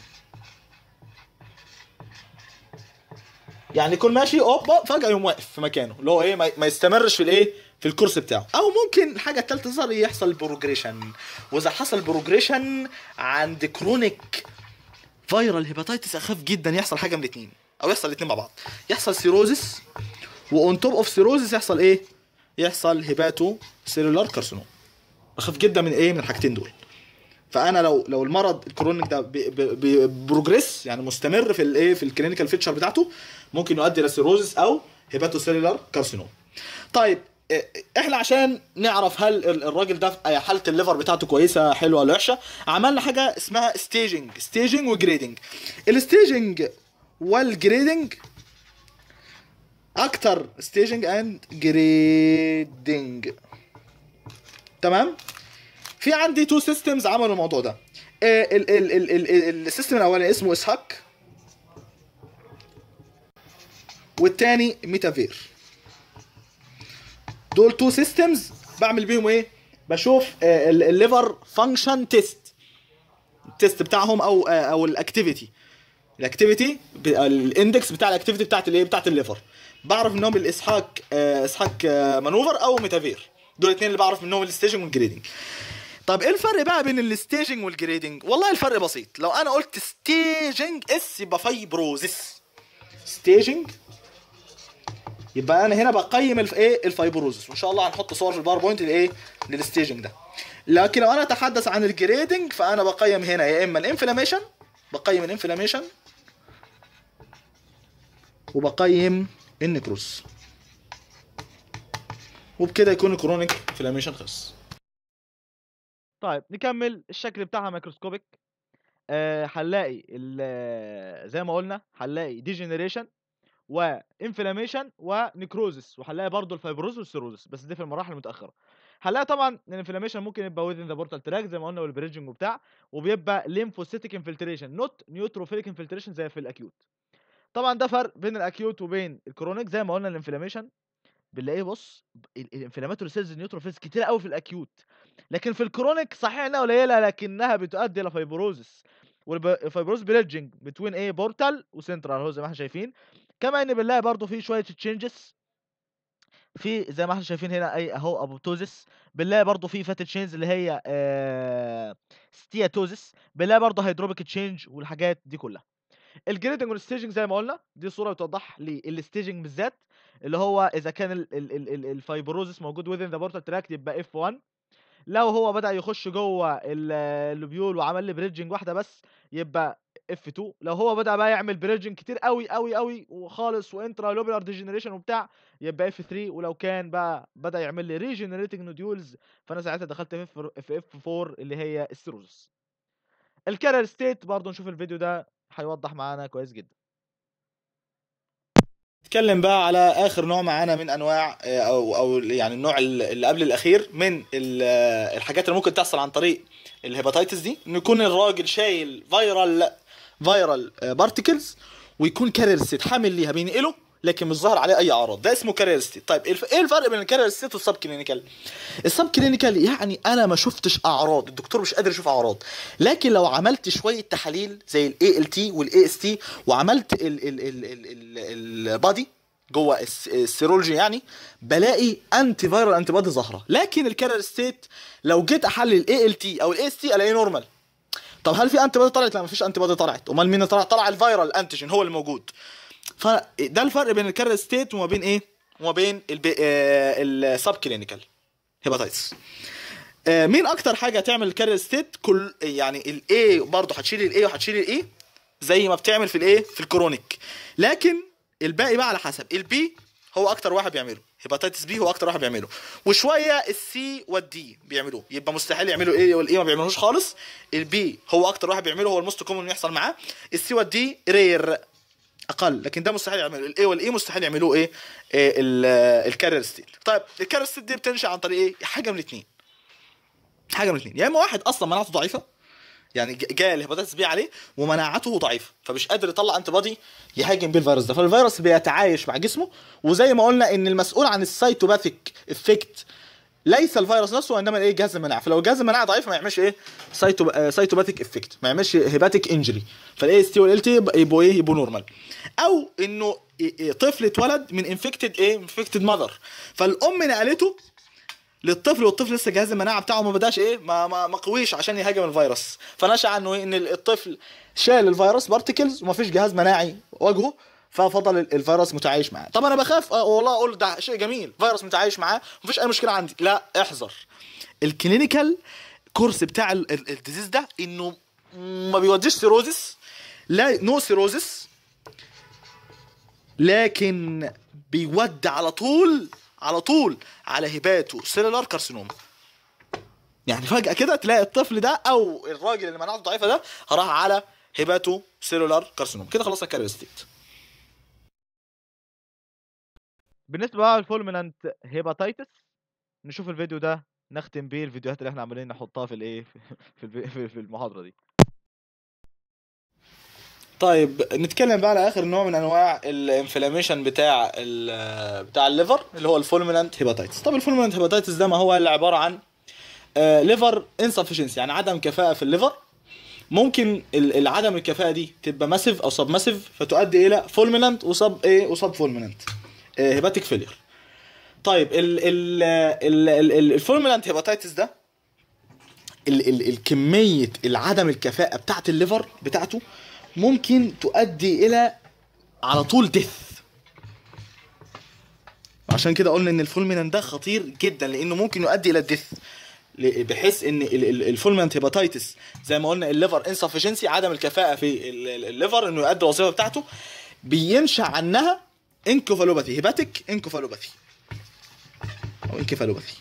يعني يكون ماشي اوبا فجاه يقوم واقف في مكانه اللي هو ايه ما ما يستمرش في الايه في الكورس بتاعه او ممكن الحاجه الثالثه تظهر يحصل بروجريشن واذا حصل بروجريشن عند كرونيك فيرال هيباتيتس اخاف جدا يحصل حاجه من الاثنين او يحصل الاثنين مع بعض يحصل سيروزس واون توب اوف سيروزس يحصل ايه يحصل هيباتو سيلولار كارسينوم اخاف جدا من ايه من الحاجتين دول فانا لو لو المرض الكرونيك ده بي- بي- بي- بروجريس يعني مستمر في الايه في الكلينيكال فيتشر بتاعته ممكن يؤدي الى سيروزس او هيباتو سيلولار كارسينوم طيب إيه- احنا عشان نعرف هل ال- الراجل ده في حاله الليفر بتاعته كويسه حلوه ولا وحشه عملنا حاجه اسمها ستيجنج ستيجنج وجريدنج الستيجنج والجريدنج اكتر ستيجنج اند جريدنج تمام في عندي تو سيستمز عملوا الموضوع ده آه، ال- ال- ال- ال- ال- السيستم الاولاني اسمه اسهاك والتاني ميتافير دول تو سيستمز بعمل بيهم ايه بشوف آه، ال- الليفر فانكشن تيست التيست بتاعهم او آه، او الاكتيفيتي الاكتيفيتي ب- الاندكس بتاع الاكتيفيتي بتاعت الايه بتاعت الليفر بعرف منهم الاسحاق آه، اسحاق آه، مانوفر او ميتافير دول الاثنين اللي بعرف منهم الستيجنج والجريدنج طب ايه الفرق بقى بين الستيجنج والجريدنج والله الفرق بسيط لو انا قلت ستيجنج اس يبقى فايبروزس ستيجنج يبقى انا هنا بقيم الف... ايه الفايبروزس وان شاء الله هنحط صور في الباوربوينت لايه للستيجنج ده لكن لو انا اتحدث عن الجريدنج فانا بقيم هنا يا اما الانفلاميشن بقيم الانفلاميشن وبقيم النكروس وبكده يكون الكرونيك انفلاميشن خلص طيب نكمل الشكل بتاعها ميكروسكوبيك آه هنلاقي ال- زي ما قلنا هنلاقي ديجنريشن وانفلاميشن ونكروزس وهنلاقي برضه الفايبروز والسيروزس بس دي في المراحل المتاخره هنلاقي طبعا الانفلاميشن ممكن يبقى ويزن ذا بورتال تراك زي ما قلنا والبريدجنج وبتاع وبيبقى ليمفوسيتيك انفلتريشن نوت نيوتروفيليك انفلتريشن زي في الاكيوت طبعا ده فرق بين الاكيوت وبين الكرونيك زي ما قلنا الانفلاميشن بنلاقيه بص الانفلاماتوري سيلز نيوتروفيلز كتير قوي في الاكيوت لكن في الكرونيك صحيح انها قليله لكنها بتؤدي الى فايبروزس والفايبروز بريدجنج بتوين ايه بورتال وسنترال اهو زي ما احنا شايفين كما ان بنلاقي برضو في شويه تشينجز في زي ما احنا شايفين هنا اي اهو ابوبتوزس بنلاقي برضو في فات تشينز اللي هي آه ستياتوزس بنلاقي برضو هيدروبيك تشينج والحاجات دي كلها الجريدنج والستيجنج زي ما قلنا دي صوره بتوضح لي الستيجنج بالذات اللي هو اذا كان ال- ال- ال- ال- الفايبروزس موجود within the portal tract يبقى اف 1 لو هو بدا يخش جوه ال- اللوبيول وعمل لي بريدجنج واحده بس يبقى اف 2 لو هو بدا بقى يعمل بريدجنج كتير قوي قوي قوي وخالص وانترا لوبيولار ديجنريشن وبتاع يبقى اف 3 ولو كان بقى بدا يعمل لي ريجنريتنج نوديولز فانا ساعتها دخلت في اف اف 4 اللي هي السيروزس الكارير ستيت برضه نشوف الفيديو ده هيوضح معانا كويس جدا نتكلم بقى على اخر نوع معانا من انواع آه، او او يعني النوع ال- اللي قبل الاخير من ال- آه، الحاجات اللي ممكن تحصل عن طريق الهيباتيتس دي انه يكون الراجل شايل فيرال فيرال بارتكلز ويكون كارير ستيت حامل ليها بينقله لكن مش ظاهر عليه اي اعراض ده اسمه كارير ستيت طيب الف- ايه الفرق بين الكارير ستيت والسب كلينيكال السب كلينيكال يعني انا ما شفتش اعراض الدكتور مش قادر يشوف اعراض لكن لو عملت شويه تحاليل زي الاي ال تي والاي اس تي وعملت البادي جوه الس- السيرولوجي يعني بلاقي انتي فايرال انتي بادي ظاهره لكن الكارير ستيت لو جيت احلل الاي ال تي او الاي اس تي الاقيه نورمال طب هل في انتي بادي طلعت لا مفيش انتي بادي طلعت امال مين اللي طلع طلع الفيرال انتيجين هو اللي موجود فده الفرق بين الكارير ستيت وما بين ايه وما بين السب كلينيكال هيباتيتس آه، مين اكتر حاجه تعمل الكارير ستيت كل يعني الاي برضه هتشيل الاي وهتشيل الاي زي ما بتعمل في الايه في الكرونيك لكن الباقي بقى على حسب البي هو اكتر واحد بيعمله هيباتيتس بي هو اكتر واحد بيعمله وشويه السي والدي بيعملوه يبقى مستحيل يعملوا ايه والاي ما بيعملوش خالص البي هو اكتر واحد بيعمله هو الموست كومن يحصل معاه السي والدي رير اقل لكن ده مستحيل يعملوا الاي والاي مستحيل يعملوه ايه, إيه الكارير ستيل طيب الكارير ستيل دي بتنشا عن طريق ايه حاجه من الاثنين حاجه من الاثنين يا اما واحد اصلا مناعته ضعيفه يعني ج- جاء الهيباتيتس بي عليه ومناعته ضعيفه فمش قادر يطلع انتي بادي يهاجم بيه الفيروس ده فالفيروس بيتعايش مع جسمه وزي ما قلنا ان المسؤول عن السيتوباثيك افكت ليس الفيروس نفسه وانما الايه جهاز المناعه فلو جهاز المناعه ضعيف ما يعملش ايه سايتو آه، سايتوباثيك افكت ما يعملش هيباتيك انجري فالاي اس تي والال تي يبقوا ايه يبقوا نورمال او انه ي- ي- طفل اتولد من انفكتد ايه انفكتد ماذر فالام نقلته للطفل والطفل لسه جهاز المناعه بتاعه ما بداش ايه ما ما ما قويش عشان يهاجم الفيروس فنشا عنه ايه ان الطفل شال الفيروس بارتكلز ومفيش جهاز مناعي واجهه ففضل ال- الفيروس متعايش معاه طب انا بخاف آه، والله اقول ده شيء جميل فيروس متعايش معاه مفيش اي مشكله عندي لا احذر الكلينيكال كورس بتاع ال- ال- الديزيز ده انه ما بيوديش سيروزس لا نو سيروزس لكن بيودي على طول على طول على هيباتو سيلولار كارسينوما يعني فجأة كده تلاقي الطفل ده أو الراجل اللي مناعته ضعيفة ده راح على هيباتو سيلولار كارسينوما كده خلصنا الكارير ستيت بالنسبه بقى للفولمينانت هيباتيتس نشوف الفيديو ده نختم بيه الفيديوهات اللي احنا عمالين نحطها في الايه في الفي- في في المحاضره دي طيب نتكلم بقى على اخر نوع من انواع الانفلاميشن بتاع ال بتاع الليفر اللي هو الفولمينانت هيباتيتس طب الفولمينانت هيباتيتس ده ما هو الا عباره عن ليفر انسفشنسي يعني عدم كفاءه في الليفر ممكن ال- العدم الكفاءه دي تبقى ماسيف او سب ماسيف فتؤدي الى فولمينانت وسب ايه وسب فولمينانت هيباتيك فيلير طيب ال ال ال ال- ال- الفولمينانت هيباتيتس ده ال ال الكميه العدم الكفاءه بتاعت الليفر بتاعته ممكن تؤدي الى على طول ديث عشان كده قلنا ان الفولمينان ده خطير جدا لانه ممكن يؤدي الى الديث ل- بحيث ان ال- ال- الفولمينانت هيباتيتس زي ما قلنا الليفر انسفشنسي عدم الكفاءه في ال- ال- الليفر انه يؤدي الوظيفه بتاعته بينشا عنها انكوفالوباثي هيباتيك انكوفالوباثي او انكفالوباثي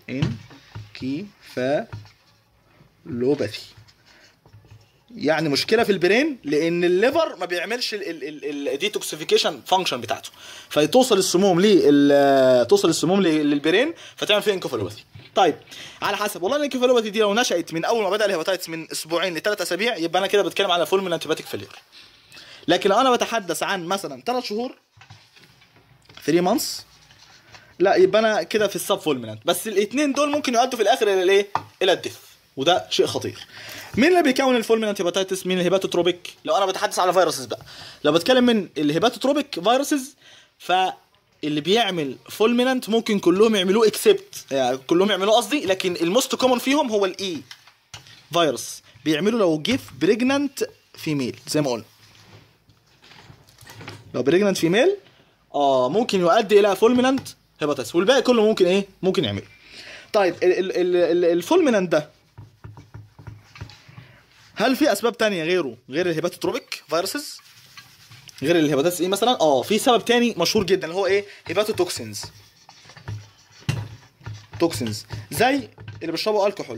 انكفالوباثي يعني مشكله في البرين لان الليفر ما بيعملش الديتوكسيفيكيشن فانكشن بتاعته فتوصل السموم لل توصل السموم لل- للبرين فتعمل فيه انكفالوباثي طيب على حسب والله الانكفالوباثي دي لو نشات من اول ما بدا الهيباتيتس من اسبوعين لثلاث اسابيع يبقى انا كده بتكلم على فول من انتيباتيك فيلير لكن لو انا بتحدث عن مثلا ثلاث شهور 3 مانثs لا يبقى انا كده في السب فولمينانت بس الاثنين دول ممكن يؤدوا في الاخر الى الايه الى الديث وده شيء خطير مين اللي بيكون الفولمينانت هيباتيتس مين الهيباتوتروبيك لو انا بتحدث على فيروسز بقى لو بتكلم من الهيباتوتروبيك فيروسز فاللي بيعمل فولمينانت ممكن كلهم يعملوه اكسبت يعني كلهم يعملوه قصدي لكن الموست كومن فيهم هو الاي فيروس بيعملوا لو جه في بريجنانت فيميل زي ما قلنا لو بريجنانت فيميل اه ممكن يؤدي الى فولمينانت هيباتيتس والباقي كله ممكن ايه ممكن يعمله طيب ال- ال- ال- ال- الفولمينانت ده هل في اسباب تانية غيره غير الهيباتوتروبيك فيروسز غير الهيباتيتس ايه مثلا اه في سبب تاني مشهور جدا اللي هو ايه هيباتوتوكسينز توكسينز زي اللي بيشربوا الكحول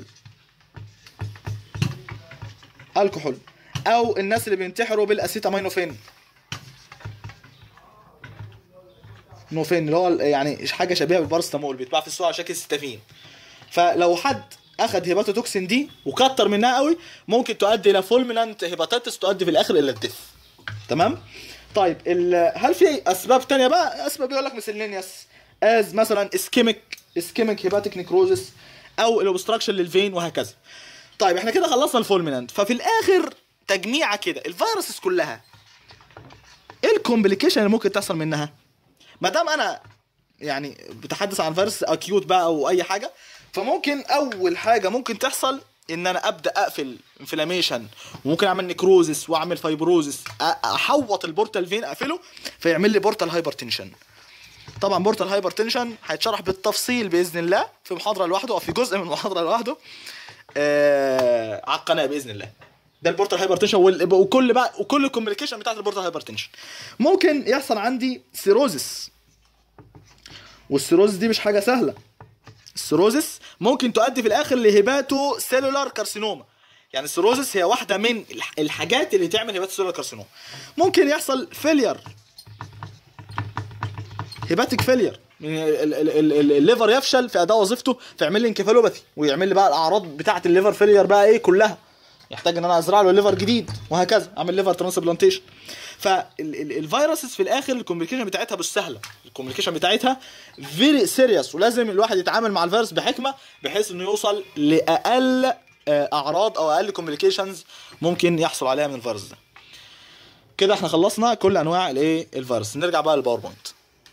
الكحول او الناس اللي بينتحروا بالاسيتامينوفين نوفين اللي هو يعني حاجه شبيهه بالبارستامول بيتباع في السوق على شكل ستافين فلو حد اخذ هيباتوتوكسين دي وكتر منها قوي ممكن تؤدي الى فولمينانت هيباتيتس تؤدي في الاخر الى الديث تمام طيب ال- هل في اسباب تانية بقى اسباب بيقول لك مسلينيوس از مثلا اسكيميك اسكيميك هيباتيك نيكروزس او الاوبستراكشن للفين وهكذا طيب احنا كده خلصنا الفولمينانت ففي الاخر تجميعه كده الفيروسز كلها ايه الكومبليكيشن اللي ممكن تحصل منها ما دام انا يعني بتحدث عن فيروس اكيوت بقى او اي حاجه فممكن اول حاجه ممكن تحصل ان انا ابدا اقفل انفلاميشن وممكن اعمل نيكروزس واعمل فايبروزس أ- احوط البورتال فين اقفله فيعمل لي بورتال هايبرتنشن طبعا بورتال هايبرتنشن هيتشرح بالتفصيل باذن الله في محاضره لوحده او في جزء من محاضره لوحده آه على القناه باذن الله ده البورتال هايبرتنشن وال- وكل بقى وكل الكوميونيكيشن بتاعت البورتال هايبرتنشن ممكن يحصل عندي سيروزس والسيروزس دي مش حاجه سهله السيروزس ممكن تؤدي في الاخر لهيباتو سيلولار كارسينوما يعني السيروزس هي واحده من الح- الحاجات اللي تعمل هيباتو سيلولار كارسينوما ممكن يحصل فيلير هيباتيك فيلير الليفر يفشل في اداء وظيفته فيعمل لي انكفالوباثي ويعمل لي بقى الاعراض بتاعه الليفر فيلير بقى ايه كلها يحتاج ان انا ازرع له ليفر جديد وهكذا اعمل ليفر ترانسبلانتيشن فالفيروسز في الاخر الكوميونيكيشن بتاعتها مش سهله الكوميونيكيشن بتاعتها فيري سيريس ولازم الواحد يتعامل مع الفيروس بحكمه بحيث انه يوصل لاقل آه، اعراض او اقل كوميونيكيشنز ممكن يحصل عليها من الفيروس ده كده احنا خلصنا كل انواع الايه الفيروس نرجع بقى للباوربوينت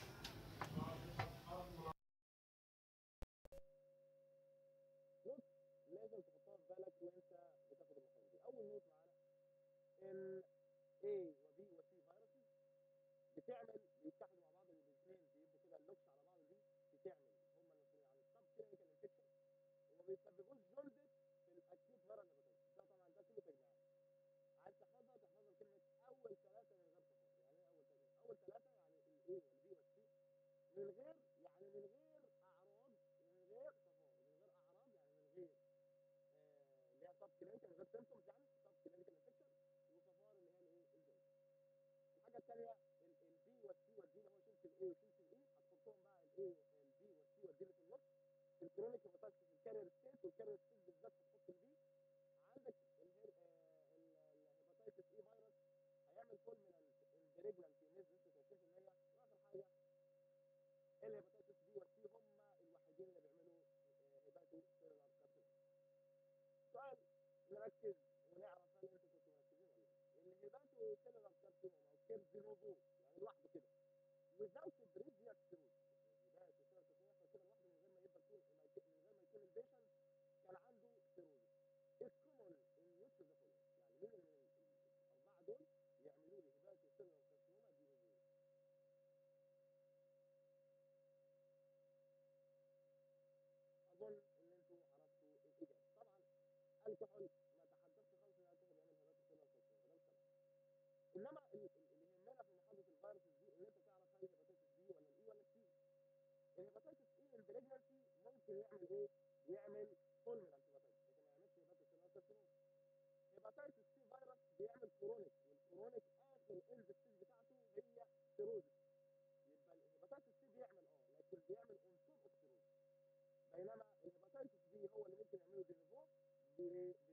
لازم تحطها في بالك وانت بتاخد المحاضره دي اول نوت معانا ال A و B و C فيروسز بتعمل بيتحدوا مع بعض الاثنين بيبقوا كده اللوكس على بعض دي بتعمل هم المسؤولين عن السب كلينيكال انفكشن وما بيسببوش جلدة في الاكيوت فيرال هيباتيتس ده طبعا ده كله تجميعات عايز تحفظها تحفظها بكلمه اول ثلاثه من غير صفار يعني ايه اول ثلاثه اول ثلاثه يعني الاي والبي والسي من غير يعني من غير اعراض ومن غير صفار من غير اعراض يعني من غير آه، اللي هي سب كلينيكال من غير سيمتومز يعني سب كلينيكال انفكشن وصفار اللي هي الايه الجلد الحاجه الثانيه البي والسي والدي اللي هو سلسله الاي وسلسله الاي هتحطهم بقى الاي البي والسي والدي اللي في النص في الكرونيك هيباتايتس في الكارير ستيت والكارير ستيت بالذات هتحط البي عندك الهير الهيباتايتس اي فيروس هيعمل فولمينانت اندريجلانت بنسبه 36% واخر حاجه الهيباتايتس بي والسي هم الوحيدين اللي بيعملوا هيباتو سيلولار كارسينوما سؤال نركز ونعرف هل انتوا كنتوا مركزين ولا لا الهيباتو سيلولار كارسينوما او كيرزينوفو يعني لوحده كده without previous cirrhosis يعني ده السيلولار كارسينوما يحصل كده لوحده من غير ما يبقى يكون ما يكون- من غير ما يكون البيشنت كان عنده سيروزس is common in which of the following يعني مين من ال- الاربعه دول يعملوا لي هيباتو سيلولار كارسينوما دي نوفو اظن ان انتوا عرفتوا الاجابه طبعا الكحول ما تحدثت خالص ان الكحول بيعمل هيباتو سيلولار كارسينوما ده الكلام انما ال- ال- اللي يهمنا في محاضره الفيروسز دي ان انت تعرف هل الهيباتيتس بي ولا الاي ولا السي الهيباتيتس اي البريجنسي ممكن يعمل ايه؟ يعمل فولمينانت هيباتيتس لكن ما يعملش هيباتيتس سيلولار كارسينوما هيباتيتس سي فيروس بيعمل كرونيك والكرونيك اخر اند ستيج بتاعته هي سيروزس يبقى الهيباتيتس سي بيعمل اه لكن بيعمل انصور اوف سيروزس بينما الهيباتيتس بي هو اللي ممكن يعمله دينيفو